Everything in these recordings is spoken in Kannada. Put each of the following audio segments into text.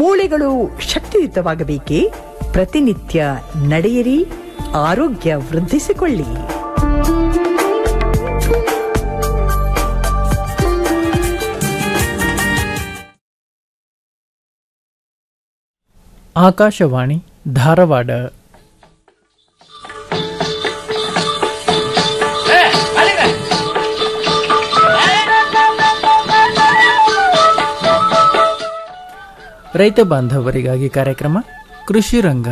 ಮೂಳೆಗಳು ಶಕ್ತಿಯುತವಾಗಬೇಕೇ ಪ್ರತಿನಿತ್ಯ ನಡೆಯಿರಿ ಆರೋಗ್ಯ ವೃದ್ಧಿಸಿಕೊಳ್ಳಿ ಆಕಾಶವಾಣಿ ಧಾರವಾಡ ರೈತ ಬಾಂಧವರಿಗಾಗಿ ಕಾರ್ಯಕ್ರಮ Krishi Ranga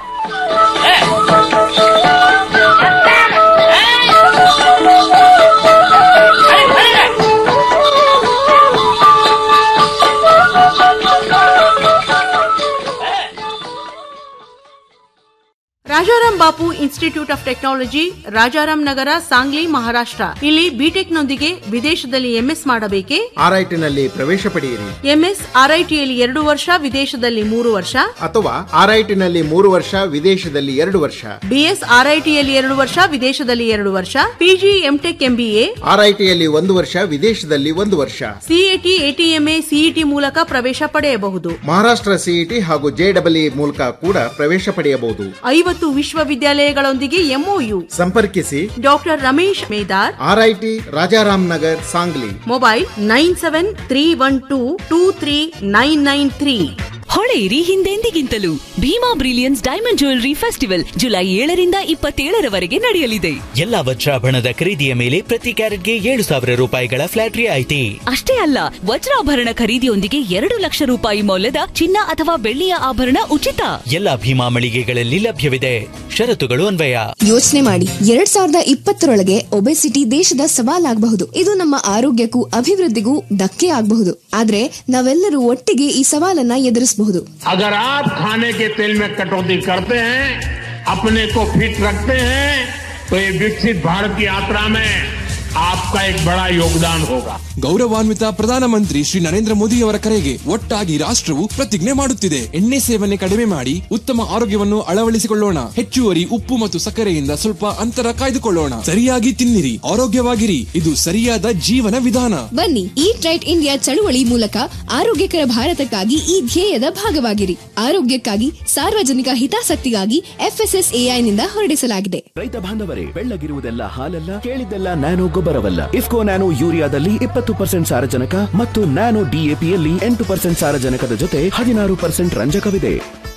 Rajaram Bapu institute of technology Rajaram Nagar Sangli Maharashtra ಇಲ್ಲಿ ಬಿಟೆಕ್ ನೊಂದಿಗೆ ವಿದೇಶದಲ್ಲಿ ಎಂಎಸ್ ಮಾಡಬೇಕೇ ಆರ್ಐಟಿನಲ್ಲಿ ಪ್ರವೇಶ ಪಡೆಯಿರಿ ಎಂಎಸ್ ಆರ್ಐಟಿಯಲ್ಲಿ ಎರಡು ವರ್ಷ ವಿದೇಶದಲ್ಲಿ ಮೂರು ವರ್ಷ ಅಥವಾ ಆರ್ಐಟಿನಲ್ಲಿ ಮೂರು ವರ್ಷ ವಿದೇಶದಲ್ಲಿ ಎರಡು ವರ್ಷ ಬಿಎಸ್ ಆರ್ಐಟಿಯಲ್ಲಿ ಎರಡು ವರ್ಷ ವಿದೇಶದಲ್ಲಿ ಎರಡು ವರ್ಷ ಪಿಜಿ ಎಂಟೆಕ್ ಎಂಬಿಎ ಆರ್ಐಟಿಯಲ್ಲಿ ಒಂದು ವರ್ಷ ವಿದೇಶದಲ್ಲಿ ಒಂದು ವರ್ಷ ಸಿಎಟಿ ಎಟಿಎಂಎ ಸಿಇಟಿ ಮೂಲಕ ಪ್ರವೇಶ ಪಡೆಯಬಹುದು ಮಹಾರಾಷ್ಟ್ರ ಸಿಇಟಿ ಹಾಗೂ ಜೆಡಬ್ಲ್ಇ ಮೂಲಕ ಕೂಡ ಪ್ರವೇಶ ಪಡೆಯಬಹುದು ಐವತ್ತು ವಿಶ್ವವಿದ್ಯಾಲಯಗಳೊಂದಿಗೆ ಎಂಒಯು ಸಂಪರ್ಕಿಸಿ doctor Ramesh Medar RIT Rajaram Nagar Sangli mobile nine seven three one two two three nine nine three ಹೊಳೆಯಿರಿ ಹಿಂದೆಂದಿಗಿಂತಲೂ Bhima brilliance diamond jewellery festival July ಏಳರಿಂದ ಇಪ್ಪತ್ತೇಳರವರೆಗೆ ನಡೆಯಲಿದೆ ಎಲ್ಲಾ ವಜ್ರಾಭರಣದ ಖರೀದಿಯ ಮೇಲೆ ಪ್ರತಿ ಕ್ಯಾರೆಟ್ಗೆ ಏಳು ಸಾವಿರ ರೂಪಾಯಿಗಳ ಫ್ಲಾಟ್ ರಿಯಾಯಿತಿ ಅಷ್ಟೇ ಅಲ್ಲ ವಜ್ರಾಭರಣ ಖರೀದಿಯೊಂದಿಗೆ ಎರಡು ಲಕ್ಷ ರೂಪಾಯಿ ಮೌಲ್ಯದ ಚಿನ್ನ ಅಥವಾ ಬೆಳ್ಳಿಯ ಆಭರಣ ಉಚಿತ ಎಲ್ಲಾ ಭೀಮಾ ಮಳಿಗೆಗಳಲ್ಲಿ ಲಭ್ಯವಿದೆ ಷರತ್ತುಗಳು ಅನ್ವಯ ಯೋಚನೆ ಮಾಡಿ ಎರಡ್ ಸಾವಿರದ ಇಪ್ಪತ್ತರೊಳಗೆ ಒಬೆಸಿಟಿ ದೇಶದ ಸವಾಲಾಗಬಹುದು ಇದು ನಮ್ಮ ಆರೋಗ್ಯಕ್ಕೂ ಅಭಿವೃದ್ಧಿಗೂ ಧಕ್ಕೆ ಆಗಬಹುದು ಆದ್ರೆ ನಾವೆಲ್ಲರೂ ಒಟ್ಟಿಗೆ ಈ ಸವಾಲನ್ನ ಎದುರಿಸಬಹುದು अगर आप खाने के तेल में कटौती करते हैं अपने को फिट रखते हैं तो ये विकसित भारत की यात्रा में आपका एक बड़ा योगदान होगा ಗೌರವಾನ್ವಿತ ಪ್ರಧಾನಮಂತ್ರಿ ಶ್ರೀ ನರೇಂದ್ರ ಮೋದಿಯವರ ಕರೆಗೆ ಒಟ್ಟಾಗಿ ರಾಷ್ಟ್ರವು ಪ್ರತಿಜ್ಞೆ ಮಾಡುತ್ತಿದೆ ಎಣ್ಣೆ ಸೇವನೆ ಕಡಿಮೆ ಮಾಡಿ ಉತ್ತಮ ಆರೋಗ್ಯವನ್ನು ಅಳವಡಿಸಿಕೊಳ್ಳೋಣ ಹೆಚ್ಚುವರಿ ಉಪ್ಪು ಮತ್ತು ಸಕ್ಕರೆಯಿಂದ ಸ್ವಲ್ಪ ಅಂತರ ಕಾಯ್ದುಕೊಳ್ಳೋಣ ಸರಿಯಾಗಿ ತಿನ್ನಿರಿ ಆರೋಗ್ಯವಾಗಿರಿ ಇದು ಸರಿಯಾದ ಜೀವನ ವಿಧಾನ ಬನ್ನಿ ಈಟ್ ರೈಟ್ ಇಂಡಿಯಾ ಚಳುವಳಿ ಮೂಲಕ ಆರೋಗ್ಯಕರ ಭಾರತಕ್ಕಾಗಿ ಈ ಧ್ಯೇಯದ ಭಾಗವಾಗಿರಿ ಆರೋಗ್ಯಕ್ಕಾಗಿ ಸಾರ್ವಜನಿಕ ಹಿತಾಸಕ್ತಿಗಾಗಿ ಎಫ್ಎಸ್ಎಸ್ಎಐ ನಿಂದ ಹೊರಡಿಸಲಾಗಿದೆ ರೈತ ಬಾಂಧವರೇ ಬೆಳ್ಳಗಿರುವುದೆಲ್ಲ ಹಾಲಲ್ಲ ಕೇಳಿದ್ದೆಲ್ಲ ನ್ಯಾನೋ ಗೊಬ್ಬರವಲ್ಲ ಇಫ್ಕೋ ನ್ಯಾನೋ ಯೂರಿಯಾದಲ್ಲಿ ಇಪ್ಪತ್ತು ಪರ್ಸೆಂಟ್ ಸಾರಜನಕ ಮತ್ತು ನ್ಯಾನೋ ಡಿಎಪಿಯಲ್ಲಿ ಎಂಟು ಪರ್ಸೆಂಟ್ ಸಾರಜನಕದ ಜೊತೆ ಹದಿನಾರು ಪರ್ಸೆಂಟ್ ರಂಜಕವಿದೆ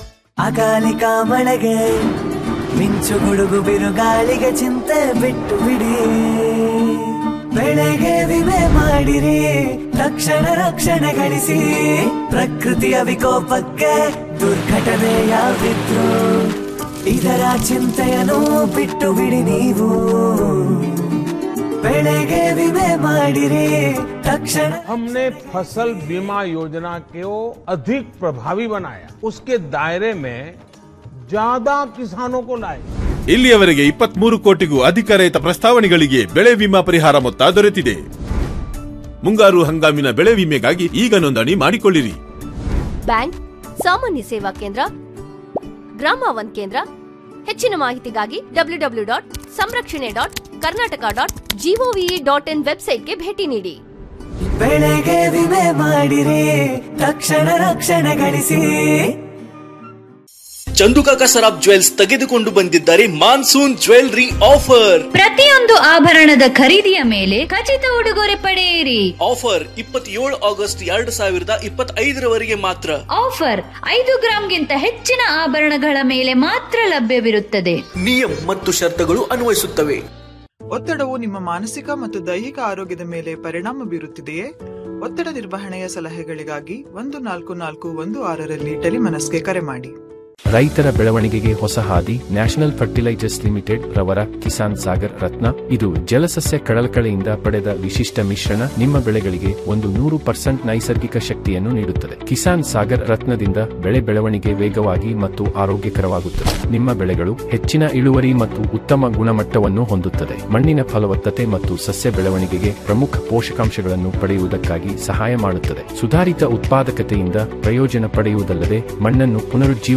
ಅಕಾಲಿಕ ಮಳೆಗೆ ಮಿಂಚು ಗುಡುಗು ಬಿರುಗಾಳಿಗೆ ಚಿಂತೆ ಬಿಟ್ಟು ಬಿಡಿ ಬೆಳೆಗೆ ವಿಮೆ ಮಾಡಿರಿ ತಕ್ಷಣ ರಕ್ಷಣೆ ಗಳಿಸಿ ಪ್ರಕೃತಿಯ ವಿಕೋಪಕ್ಕೆ ದುರ್ಘಟನೆ ಯಾವಿದ್ರು ಇದರ ಚಿಂತೆಯನ್ನು ಬಿಟ್ಟು ಬಿಡಿ ನೀವು ಬೆಳೆಗೆ ವಿಮೆ ಮಾಡಿರಿ ತಕ್ಷಣ हमने फसल बीमा योजना को अधिक प्रभावी बनाया उसके दायरे में ज्यादा किसानों को लाए ಇಲ್ಲಿಯವರೆಗೆ ಇಪ್ಪತ್ಮೂರು ಕೋಟಿಗೂ ಅಧಿಕ ರೈತ ಪ್ರಸ್ತಾವನೆಗಳಿಗೆ ಬೆಳೆ ವಿಮಾ ಪರಿಹಾರ ಮೊತ್ತ ದೊರೆತಿದೆ ಮುಂಗಾರು ಹಂಗಾಮಿನ ಬೆಳೆ ವಿಮೆಗಾಗಿ ಈಗ ನೋಂದಣಿ ಮಾಡಿಕೊಳ್ಳಿರಿ ಬ್ಯಾಂಕ್ ಸಾಮಾನ್ಯ ಸೇವಾ ಕೇಂದ್ರ ಗ್ರಾಮ ಒನ್ ಕೇಂದ್ರ ಹೆಚ್ಚಿನ ಮಾಹಿತಿಗಾಗಿ W W dot Samrakshane dot Karnataka dot gov dot in ವೆಬ್ಸೈಟ್ಗೆ ಭೇಟಿ ನೀಡಿ ಬೆಳೆಗೆ ವಿಮೆ ಮಾಡಿರಿ ತಕ್ಷಣ ರಕ್ಷಣೆ ಗಳಿಸಿ ಚಂದುಕಾಕ ಸರಾಬ್ ಜ್ವೆಲ್ಸ್ ತೆಗೆದುಕೊಂಡು ಬಂದಿದ್ದಾರೆ ಮಾನ್ಸೂನ್ ಜ್ವೆಲ್ರಿ ಆಫರ್ ಪ್ರತಿಯೊಂದು ಆಭರಣದ ಖರೀದಿಯ ಮೇಲೆ ಖಚಿತ ಉಡುಗೊರೆ ಪಡೆಯಿರಿ ಆಫರ್ ಇಪ್ಪತ್ತೇಳು ಆಗಸ್ಟ್ ಎರಡು ಸಾವಿರದ ಇಪ್ಪತ್ತೈದರವರೆಗೆ ಮಾತ್ರ ಆಫರ್ ಐದು ಗ್ರಾಂಗಿಂತ ಹೆಚ್ಚಿನ ಆಭರಣಗಳ ಮೇಲೆ ಮಾತ್ರ ಲಭ್ಯವಿರುತ್ತದೆ ನಿಯಮ ಮತ್ತು ಷರತ್ತುಗಳು ಅನ್ವಯಿಸುತ್ತವೆ ಒತ್ತಡವು ನಿಮ್ಮ ಮಾನಸಿಕ ಮತ್ತು ದೈಹಿಕ ಆರೋಗ್ಯದ ಮೇಲೆ ಪರಿಣಾಮ ಬೀರುತ್ತಿದೆಯೇ ಒತ್ತಡ ನಿರ್ವಹಣೆಯ ಸಲಹೆಗಳಿಗಾಗಿ ಒಂದು ನಾಲ್ಕು ನಾಲ್ಕು ಒಂದು ಆರರಲ್ಲಿ ಟೆಲಿಮನಸ್ಗೆ ಕರೆ ಮಾಡಿ ರೈತರ ಬೆಳವಣಿಗೆಗೆ ಹೊಸ ಹಾದಿ ನ್ಯಾಷನಲ್ ಫರ್ಟಿಲೈಜರ್ಸ್ ಲಿಮಿಟೆಡ್ ರವರ ಕಿಸಾನ್ ಸಾಗರ್ ರತ್ನ ಇದು ಜಲಸಸ್ಯ ಕಳಕಳೆಯಿಂದ ಪಡೆದ ವಿಶಿಷ್ಟ ಮಿಶ್ರಣ ನಿಮ್ಮ ಬೆಳೆಗಳಿಗೆ ಒಂದು ನೂರು ಪರ್ಸೆಂಟ್ ನೈಸರ್ಗಿಕ ಶಕ್ತಿಯನ್ನು ನೀಡುತ್ತದೆ ಕಿಸಾನ್ ಸಾಗರ್ ರತ್ನದಿಂದ ಬೆಳೆ ಬೆಳವಣಿಗೆ ವೇಗವಾಗಿ ಮತ್ತು ಆರೋಗ್ಯಕರವಾಗುತ್ತದೆ ನಿಮ್ಮ ಬೆಳೆಗಳು ಹೆಚ್ಚಿನ ಇಳುವರಿ ಮತ್ತು ಉತ್ತಮ ಗುಣಮಟ್ಟವನ್ನು ಹೊಂದುತ್ತದೆ ಮಣ್ಣಿನ ಫಲವತ್ತತೆ ಮತ್ತು ಸಸ್ಯ ಬೆಳವಣಿಗೆಗೆ ಪ್ರಮುಖ ಪೋಷಕಾಂಶಗಳನ್ನು ಪಡೆಯುವುದಕ್ಕಾಗಿ ಸಹಾಯ ಮಾಡುತ್ತದೆ ಸುಧಾರಿತ ಉತ್ಪಾದಕತೆಯಿಂದ ಪ್ರಯೋಜನ ಪಡೆಯುವುದಲ್ಲದೆ ಮಣ್ಣನ್ನು ಪುನರುಜ್ಜೀವನಗೊಳಿಸುತ್ತದೆ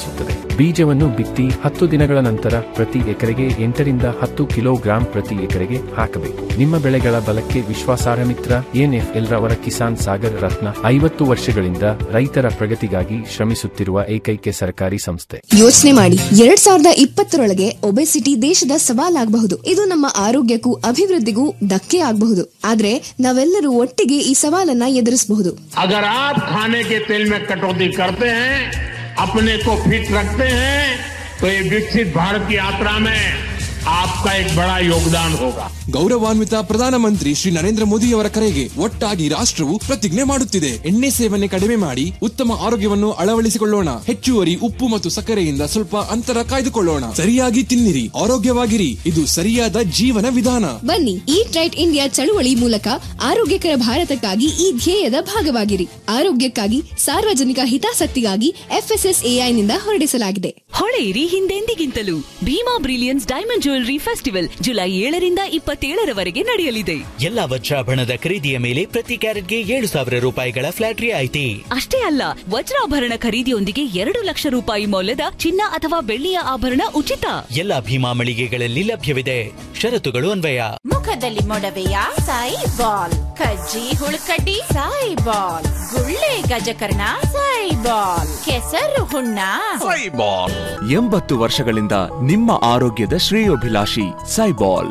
ಶ್ರಮಿಸುತ್ತದೆ ಬೀಜವನ್ನು ಬಿತ್ತಿ ಹತ್ತು ದಿನಗಳ ನಂತರ ಪ್ರತಿ ಎಕರೆಗೆ ಎಂಟರಿಂದ ಹತ್ತು ಕಿಲೋಗ್ರಾಂ ಪ್ರತಿ ಎಕರೆಗೆ ಹಾಕಬೇಕು ನಿಮ್ಮ ಬೆಳೆಗಳ ಬಲಕ್ಕೆ ವಿಶ್ವಾಸಾರ್ಹ ಮಿತ್ರ ಎನ್ಎಫ್ಎಲ್ ರವರ ಕಿಸಾನ್ ಸಾಗರ್ ರತ್ನ ಐವತ್ತು ವರ್ಷಗಳಿಂದ ರೈತರ ಪ್ರಗತಿಗಾಗಿ ಶ್ರಮಿಸುತ್ತಿರುವ ಏಕೈಕ ಸರ್ಕಾರಿ ಸಂಸ್ಥೆ ಯೋಚನೆ ಮಾಡಿ ಎರಡ್ ಸಾವಿರದ ಇಪ್ಪತ್ತರೊಳಗೆ ಒಬೆಸಿಟಿ ದೇಶದ ಸವಾಲಾಗಬಹುದು ಇದು ನಮ್ಮ ಆರೋಗ್ಯಕ್ಕೂ ಅಭಿವೃದ್ಧಿಗೂ ಧಕ್ಕೆ ಆಗಬಹುದು ಆದ್ರೆ ನಾವೆಲ್ಲರೂ ಒಟ್ಟಿಗೆ ಈ ಸವಾಲನ್ನ ಎದುರಿಸಬಹುದು अगर आप खाने के तेल में कटौती करते हैं अपने को फिट रखते हैं तो ये विकसित भारत की यात्रा में आपका एक बड़ा योगदान होगा ಗೌರವಾನ್ವಿತ ಪ್ರಧಾನಮಂತ್ರಿ ಶ್ರೀ ನರೇಂದ್ರ ಮೋದಿಯವರ ಕರೆಗೆ ಒಟ್ಟಾಗಿ ರಾಷ್ಟ್ರವು ಪ್ರತಿಜ್ಞೆ ಮಾಡುತ್ತಿದೆ ಎಣ್ಣೆ ಸೇವನೆ ಕಡಿಮೆ ಮಾಡಿ ಉತ್ತಮ ಆರೋಗ್ಯವನ್ನು ಅಳವಡಿಸಿಕೊಳ್ಳೋಣ ಹೆಚ್ಚುವರಿ ಉಪ್ಪು ಮತ್ತು ಸಕ್ಕರೆಯಿಂದ ಸ್ವಲ್ಪ ಅಂತರ ಕಾಯ್ದುಕೊಳ್ಳೋಣ ಸರಿಯಾಗಿ ತಿನ್ನಿರಿ ಆರೋಗ್ಯವಾಗಿರಿ ಇದು ಸರಿಯಾದ ಜೀವನ ವಿಧಾನ ಬನ್ನಿ ಈಟ್ ರೈಟ್ ಇಂಡಿಯಾ ಚಳುವಳಿ ಮೂಲಕ ಆರೋಗ್ಯಕರ ಭಾರತಕ್ಕಾಗಿ ಈ ಧ್ಯೇಯದ ಭಾಗವಾಗಿರಿ ಆರೋಗ್ಯಕ್ಕಾಗಿ ಸಾರ್ವಜನಿಕ ಹಿತಾಸಕ್ತಿಗಾಗಿ ಎಫ್ಎಸ್ಎಸ್ಎಐ ನಿಂದ ಹೊರಡಿಸಲಾಗಿದೆ ಹೊಳೆಯಿರಿ ಹಿಂದೆಂದಿಗಿಂತಲೂ Bhima brilliance diamond jewellery festival July ಏಳರಿಂದ ಇಪ್ಪತ್ತೇಳರವರೆಗೆ ನಡೆಯಲಿದೆ ಎಲ್ಲ ವಜ್ರಾಭರಣದ ಖರೀದಿಯ ಮೇಲೆ ಪ್ರತಿ ಕ್ಯಾರೆಟ್ಗೆ ಏಳು ಸಾವಿರ ರೂಪಾಯಿಗಳ ಫ್ಲಾಟ್ ರಿಯಾಯಿತಿ ಅಷ್ಟೇ ಅಲ್ಲ ವಜ್ರಾಭರಣ ಖರೀದಿಯೊಂದಿಗೆ ಎರಡು ಲಕ್ಷ ರೂಪಾಯಿ ಮೌಲ್ಯದ ಚಿನ್ನ ಅಥವಾ ಬೆಳ್ಳಿಯ ಆಭರಣ ಉಚಿತ ಎಲ್ಲ ಭೀಮಾ ಮಳಿಗೆಗಳಲ್ಲಿ ಲಭ್ಯವಿದೆ ಷರತ್ತುಗಳು ಅನ್ವಯ ಮುಖದಲ್ಲಿ ಮೊಡವೆಯ ಸಾಯಿ ಬಾಲ್ ಕಜ್ಜಿ ಹುಳುಕಡ್ಡಿ ಸಾಯಿ ಬಾಲ್ ಗುಳ್ಳೆ ಗಜಕರ್ಣ ಸಾಯಿ ಬಾಲ್ ಕೆಸರು ಹುಣ್ಣ ಎಂಬತ್ತು ವರ್ಷಗಳಿಂದ ನಿಮ್ಮ ಆರೋಗ್ಯದ ಶ್ರೇಯೋಭಿಲಾಷಿ ಸೈಬಾಲ್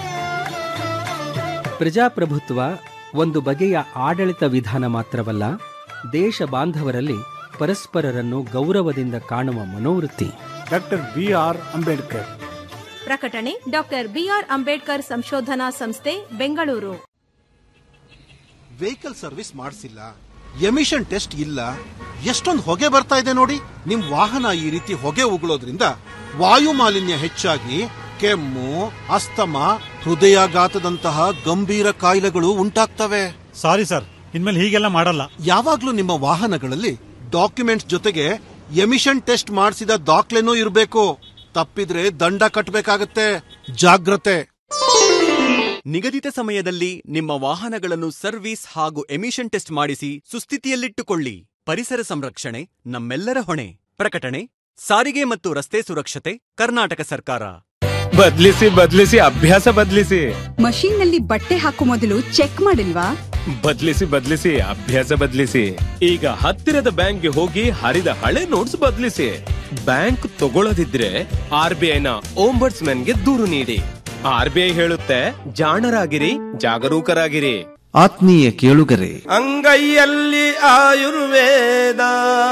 ಪ್ರಜಾಪ್ರಭುತ್ವ ಒಂದು ಬಗೆಯ ಆಡಳಿತ ವಿಧಾನ ಮಾತ್ರವಲ್ಲ ದೇಶ ಬಾಂಧವರಲ್ಲಿ ಪರಸ್ಪರರನ್ನು ಗೌರವದಿಂದ ಕಾಣುವ ಮನೋವೃತ್ತಿ ಡಾಕ್ಟರ್ ಬಿ ಆರ್ ಅಂಬೇಡ್ಕರ್ ಪ್ರಕಟಣೆ ಡಾಕ್ಟರ್ ಬಿಆರ್ ಅಂಬೇಡ್ಕರ್ ಸಂಶೋಧನಾ ಸಂಸ್ಥೆ ಬೆಂಗಳೂರು ವೆಹಿಕಲ್ ಸರ್ವಿಸ್ ಮಾಡಿಸಿಲ್ಲ ಎಮಿಷನ್ ಟೆಸ್ಟ್ ಇಲ್ಲ ಎಷ್ಟೊಂದು ಹೊಗೆ ಬರ್ತಾ ಇದೆ ನೋಡಿ ನಿಮ್ ವಾಹನ ಈ ರೀತಿ ಹೊಗೆ ಉಗುಳೋದ್ರಿಂದ ವಾಯು ಮಾಲಿನ್ಯ ಹೆಚ್ಚಾಗಿ ಕೆಮ್ಮು ಅಸ್ತಮ ಹೃದಯಾಘಾತದಂತಹ ಗಂಭೀರ ಕಾಯಿಲೆಗಳು ಉಂಟಾಗ್ತವೆ ಸಾರಿ ಸರ್ ಇನ್ಮೇಲೆ ಹೀಗೆಲ್ಲ ಮಾಡಲ್ಲ ಯಾವಾಗ್ಲೂ ನಿಮ್ಮ ವಾಹನಗಳಲ್ಲಿ ಡಾಕ್ಯುಮೆಂಟ್ಸ್ ಜೊತೆಗೆ ಎಮಿಷನ್ ಟೆಸ್ಟ್ ಮಾಡಿಸಿದ ದಾಖಲೆನೂ ಇರಬೇಕು ತಪ್ಪಿದ್ರೆ ದಂಡ ಕಟ್ಟಬೇಕಾಗತ್ತೆ ಜಾಗ್ರತೆ ನಿಗದಿತ ಸಮಯದಲ್ಲಿ ನಿಮ್ಮ ವಾಹನಗಳನ್ನು ಸರ್ವಿಸ್ ಹಾಗೂ ಎಮಿಷನ್ ಟೆಸ್ಟ್ ಮಾಡಿಸಿ ಸುಸ್ಥಿತಿಯಲ್ಲಿಟ್ಟುಕೊಳ್ಳಿ ಪರಿಸರ ಸಂರಕ್ಷಣೆ ನಮ್ಮೆಲ್ಲರ ಹೊಣೆ ಪ್ರಕಟಣೆ ಸಾರಿಗೆ ಮತ್ತು ರಸ್ತೆ ಸುರಕ್ಷತೆ ಕರ್ನಾಟಕ ಸರ್ಕಾರ ಬದ್ಲಿಸಿ ಬದ್ಲಿಸಿ ಅಭ್ಯಾಸ ಬದ್ಲಿಸಿ ಮಷೀನ್ ನಲ್ಲಿ ಬಟ್ಟೆ ಹಾಕೋ ಮೊದಲು ಚೆಕ್ ಮಾಡಿಲ್ವಾ ಬದ್ಲಿಸಿ ಬದ್ಲಿಸಿ ಅಭ್ಯಾಸ ಬದ್ಲಿಸಿ ಈಗ ಹತ್ತಿರದ ಬ್ಯಾಂಕ್ಗೆ ಹೋಗಿ ಹರಿದ ಹಳೆ ನೋಟ್ಸ್ ಬದ್ಲಿಸಿ ಬ್ಯಾಂಕ್ ತಗೊಳ್ಳದಿದ್ರೆ ಆರ್ ಬಿ ಐನ ಓಂಬರ್ಟ್ಸ್ ಗೆ ದೂರು ನೀಡಿ ಆರ್ ಬಿ ಐ ಹೇಳುತ್ತೆ ಜಾಣರಾಗಿರಿ ಜಾಗರೂಕರಾಗಿರಿ ಆತ್ಮೀಯ ಕೇಳುಗರೆ ಅಂಗೈಯಲ್ಲಿ ಆಯುರ್ವೇದ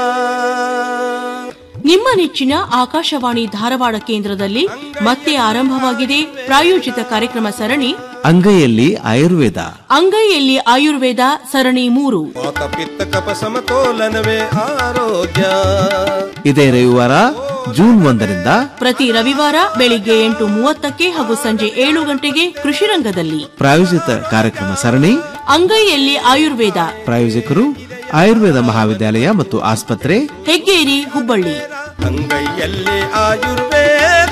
ನಿಮ್ಮ ನೆಚ್ಚಿನ ಆಕಾಶವಾಣಿ ಧಾರವಾಡ ಕೇಂದ್ರದಲ್ಲಿ ಮತ್ತೆ ಆರಂಭವಾಗಿದೆ ಪ್ರಾಯೋಜಿತ ಕಾರ್ಯಕ್ರಮ ಸರಣಿ ಅಂಗೈಯಲ್ಲಿ ಆಯುರ್ವೇದ ಅಂಗೈಯಲ್ಲಿ ಆಯುರ್ವೇದ ಸರಣಿ ಮೂರು ವಾತ ಪಿತ್ತ ಕಪ ಸಮತೋಲನವೇ ಆರೋಗ್ಯ ಇದೇ ರವಿವಾರ ಜೂನ್ ಒಂದರಿಂದ ಪ್ರತಿ ರವಿವಾರ ಬೆಳಿಗ್ಗೆ ಎಂಟು ಮೂವತ್ತಕ್ಕೆ ಹಾಗೂ ಸಂಜೆ ಏಳು ಗಂಟೆಗೆ ಕೃಷಿ ರಂಗದಲ್ಲಿ ಪ್ರಾಯೋಜಿತ ಕಾರ್ಯಕ್ರಮ ಸರಣಿ ಅಂಗೈಯಲ್ಲಿ ಆಯುರ್ವೇದ ಪ್ರಾಯೋಜಕರು ಆಯುರ್ವೇದ ಮಹಾವಿದ್ಯಾಲಯ ಮತ್ತು ಆಸ್ಪತ್ರೆ ಹೆಗ್ಗೇರಿ ಹುಬ್ಬಳ್ಳಿ ಅಂಗೈಯಲ್ಲಿ ಆಯುರ್ವೇದ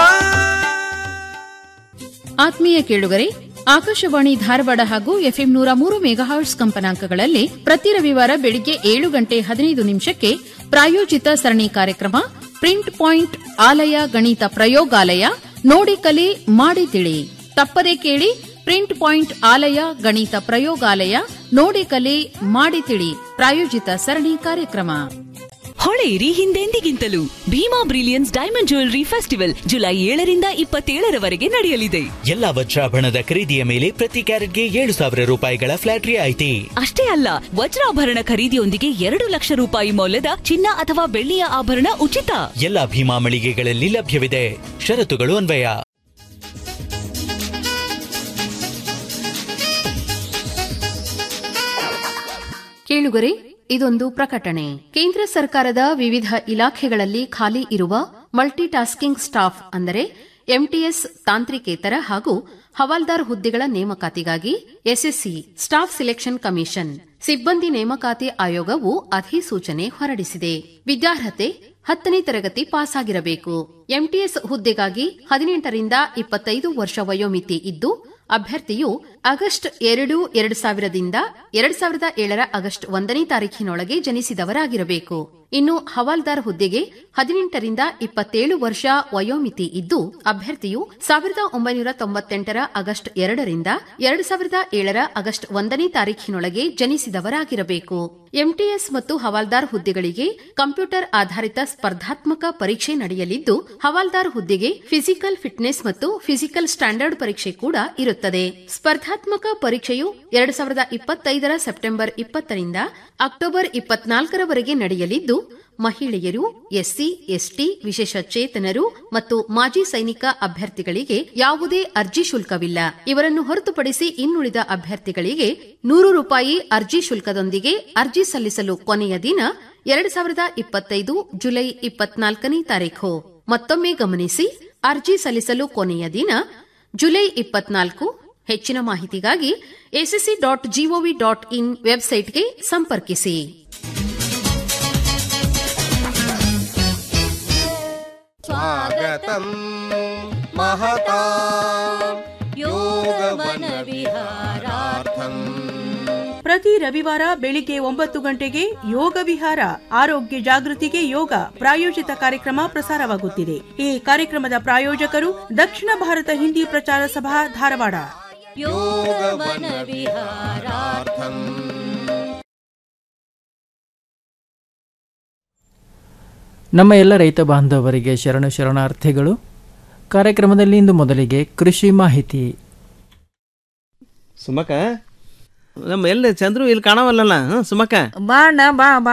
ಆತ್ಮೀಯ ಕೇಳುಗರೆ ಆಕಾಶವಾಣಿ ಧಾರವಾಡ ಹಾಗೂ ಎಫ್ಎಂ ನೂರ ಮೂರು ಮೆಗಾಹರ್ಟ್ಸ್ ಕಂಪನಾಂಕಗಳಲ್ಲಿ ಪ್ರತಿ ರವಿವಾರ ಬೆಳಿಗ್ಗೆ ಏಳು ಗಂಟೆ ಹದಿನೈದು ನಿಮಿಷಕ್ಕೆ ಪ್ರಾಯೋಜಿತ ಸರಣಿ ಕಾರ್ಯಕ್ರಮ ಪ್ರಿಂಟ್ ಪಾಯಿಂಟ್ ಆಲಯ ಗಣಿತ ಪ್ರಯೋಗಾಲಯ ನೋಡಿ ಕಲಿ ಮಾಡಿ ತಿಳಿ ತಪ್ಪದೇ ಕೇಳಿ ಪ್ರಿಂಟ್ ಪಾಯಿಂಟ್ ಆಲಯ ಗಣಿತ ಪ್ರಯೋಗಾಲಯ ನೋಡಿ ಕಲಿ ಮಾಡಿ ತಿಳಿ ಪ್ರಾಯೋಜಿತ ಸರಣಿ ಕಾರ್ಯಕ್ರಮ ಹೊಳೆಯಿರಿ ಹಿಂದೆಂದಿಗಿಂತಲೂ Bhima brilliance diamond jewellery festival July ಏಳರಿಂದ ಇಪ್ಪತ್ತೇಳರವರೆಗೆ ನಡೆಯಲಿದೆ ಎಲ್ಲ ವಜ್ರಾಭರಣದ ಖರೀದಿಯ ಮೇಲೆ ಪ್ರತಿ ಕ್ಯಾರೆಟ್ಗೆ ಏಳು ಸಾವಿರ ರೂಪಾಯಿಗಳ ಫ್ಲಾಟ್ ರಿಯಾಯಿತಿ ಅಷ್ಟೇ ಅಲ್ಲ ವಜ್ರಾಭರಣ ಖರೀದಿಯೊಂದಿಗೆ ಎರಡು ಲಕ್ಷ ರೂಪಾಯಿ ಮೌಲ್ಯದ ಚಿನ್ನ ಅಥವಾ ಬೆಳ್ಳಿಯ ಆಭರಣ ಉಚಿತ ಎಲ್ಲ ಭೀಮಾ ಮಳಿಗೆಗಳಲ್ಲಿ ಲಭ್ಯವಿದೆ ಷರತ್ತುಗಳು ಅನ್ವಯ ಕೇಳುಗರೆ ಇದೊಂದು ಪ್ರಕಟಣೆ ಕೇಂದ್ರ ಸರ್ಕಾರದ ವಿವಿಧ ಇಲಾಖೆಗಳಲ್ಲಿ ಖಾಲಿ ಇರುವ ಮಲ್ಟಿ ಟಾಸ್ಕಿಂಗ್ ಸ್ಟಾಫ್ ಅಂದರೆ ಎಂಟಿಎಸ್ ತಾಂತ್ರಿಕೇತರ ಹಾಗೂ ಹವಾಲ್ದಾರ್ ಹುದ್ದೆಗಳ ನೇಮಕಾತಿಗಾಗಿ ಎಸ್ಎಸ್ಸಿ ಸ್ಟಾಫ್ ಸಿಲೆಕ್ಷನ್ ಕಮಿಷನ್ ಸಿಬ್ಬಂದಿ ನೇಮಕಾತಿ ಆಯೋಗವು ಅಧಿಸೂಚನೆ ಹೊರಡಿಸಿದೆ ವಿದ್ಯಾರ್ಹತೆ ಹತ್ತನೇ ತರಗತಿ ಪಾಸ್ ಆಗಿರಬೇಕು ಎಂಟಿಎಸ್ ಹುದ್ದೆಗಾಗಿ ಹದಿನೆಂಟರಿಂದ ಇಪ್ಪತ್ತೈದು ವರ್ಷ ವಯೋಮಿತಿ ಇದ್ದು ಅಭ್ಯರ್ಥಿಯು ಆಗಸ್ಟ್ ಎರಡು ಎರಡು ಸಾವಿರದಿಂದ ಎರಡ್ ಸಾವಿರದ ಏಳರ ಆಗಸ್ಟ್ ಒಂದನೇ ತಾರೀಖಿನೊಳಗೆ ಜನಿಸಿದವರಾಗಿರಬೇಕು ಇನ್ನು ಹವಾಲ್ದಾರ್ ಹುದ್ದೆಗೆ ಹದಿನೆಂಟರಿಂದ ಇಪ್ಪತ್ತೇಳು ವರ್ಷ ವಯೋಮಿತಿ ಇದ್ದು ಅಭ್ಯರ್ಥಿಯು ಸಾವಿರದ ಒಂಬೈನೂರ ತೊಂಬತ್ತೆಂಟರ ಆಗಸ್ಟ್ ಎರಡರಿಂದ ಎರಡು ಸಾವಿರದ ಏಳರ ಆಗಸ್ಟ್ ಒಂದನೇ ತಾರೀಖಿನೊಳಗೆ ಜನಿಸಿದವರಾಗಿರಬೇಕು ಎಂಟಿಎಸ್ ಮತ್ತು ಹವಾಲ್ದಾರ್ ಹುದ್ದೆಗಳಿಗೆ ಕಂಪ್ಯೂಟರ್ ಆಧಾರಿತ ಸ್ಪರ್ಧಾತ್ಮಕ ಪರೀಕ್ಷೆ ನಡೆಯಲಿದ್ದು ಹವಾಲ್ದಾರ್ ಹುದ್ದೆಗೆ ಫಿಸಿಕಲ್ ಫಿಟ್ನೆಸ್ ಮತ್ತು ಫಿಸಿಕಲ್ ಸ್ಟ್ಯಾಂಡರ್ಡ್ ಪರೀಕ್ಷೆ ಕೂಡ ಇರುತ್ತದೆ ಸ್ಪರ್ಧಾತ್ಮಕ ಪರೀಕ್ಷೆಯು ಎರಡು ಸಾವಿರದ ಇಪ್ಪತ್ತೈದರ ಸೆಪ್ಟೆಂಬರ್ ಇಪ್ಪತ್ತರಿಂದ ಅಕ್ಟೋಬರ್ ಇಪ್ಪತ್ನಾಲ್ಕರವರೆಗೆ ನಡೆಯಲಿದ್ದು ಮಹಿಳೆಯರು ಎಸ್ಸಿ ಎಸ್ಟಿ ವಿಶೇಷ ಚೇತನರು ಮತ್ತು ಮಾಜಿ ಸೈನಿಕ ಅಭ್ಯರ್ಥಿಗಳಿಗೆ ಯಾವುದೇ ಅರ್ಜಿ ಶುಲ್ಕವಿಲ್ಲ ಇವರನ್ನು ಹೊರತುಪಡಿಸಿ ಇನ್ನುಳಿದ ಅಭ್ಯರ್ಥಿಗಳಿಗೆ ನೂರು ರೂಪಾಯಿ ಅರ್ಜಿ ಶುಲ್ಕದೊಂದಿಗೆ ಅರ್ಜಿ ಸಲ್ಲಿಸಲು ಕೊನೆಯ ದಿನ ಎರಡು ಸಾವಿರದ ಇಪ್ಪತ್ತೈದು ಜುಲೈ ಇಪ್ಪತ್ನಾಲ್ಕನೇ ತಾರೀಖು ಮತ್ತೊಮ್ಮೆ ಗಮನಿಸಿ ಅರ್ಜಿ ಸಲ್ಲಿಸಲು ಕೊನೆಯ ದಿನ ಜುಲೈ ಇಪ್ಪತ್ನಾಲ್ಕು ಹೆಚ್ಚಿನ ಮಾಹಿತಿಗಾಗಿ SSC dot gov dot in ವೆಬ್ಸೈಟ್ಗೆ ಸಂಪರ್ಕಿಸಿ स्वागतं महता योगवनविहारार्थम् ಪ್ರತಿ ರವಿವಾರ ಬೆಳಿಗ್ಗೆ ಒಂಬತ್ತು ಗಂಟೆಗೆ ಯೋಗ ವಿಹಾರ ಆರೋಗ್ಯ ಜಾಗೃತಿಗೆ ಯೋಗ ಪ್ರಾಯೋಜಿತ ಕಾರ್ಯಕ್ರಮ ಪ್ರಸಾರವಾಗುತ್ತಿದೆ ಈ ಕಾರ್ಯಕ್ರಮದ ಪ್ರಾಯೋಜಕರು ದಕ್ಷಿಣ ಭಾರತ ಹಿಂದಿ ಪ್ರಚಾರ ಸಭಾ ಧಾರವಾಡ योगवनविहारार्थम् ನಮ್ಮ ಎಲ್ಲ ರೈತ ಬಾಂಧವರಿಗೆ ಶರಣ ಶರಣಾರ್ಥಿಗಳು ಕಾರ್ಯಕ್ರಮದಲ್ಲಿ ಇಂದು ಮೊದಲಿಗೆ ಕೃಷಿ ಮಾಹಿತಿ ಸುಮಕ ನಮ್ಮ ಎಲ್ಲಿ ಚಂದ್ರು ಇಲ್ಲಿ ಕಾಣವಲ್ಲಲ್ಲ ಹ್ಮ್ ಸುಮಕ ಬಾ ಅಣ್ಣ ಬಾ ಬಾ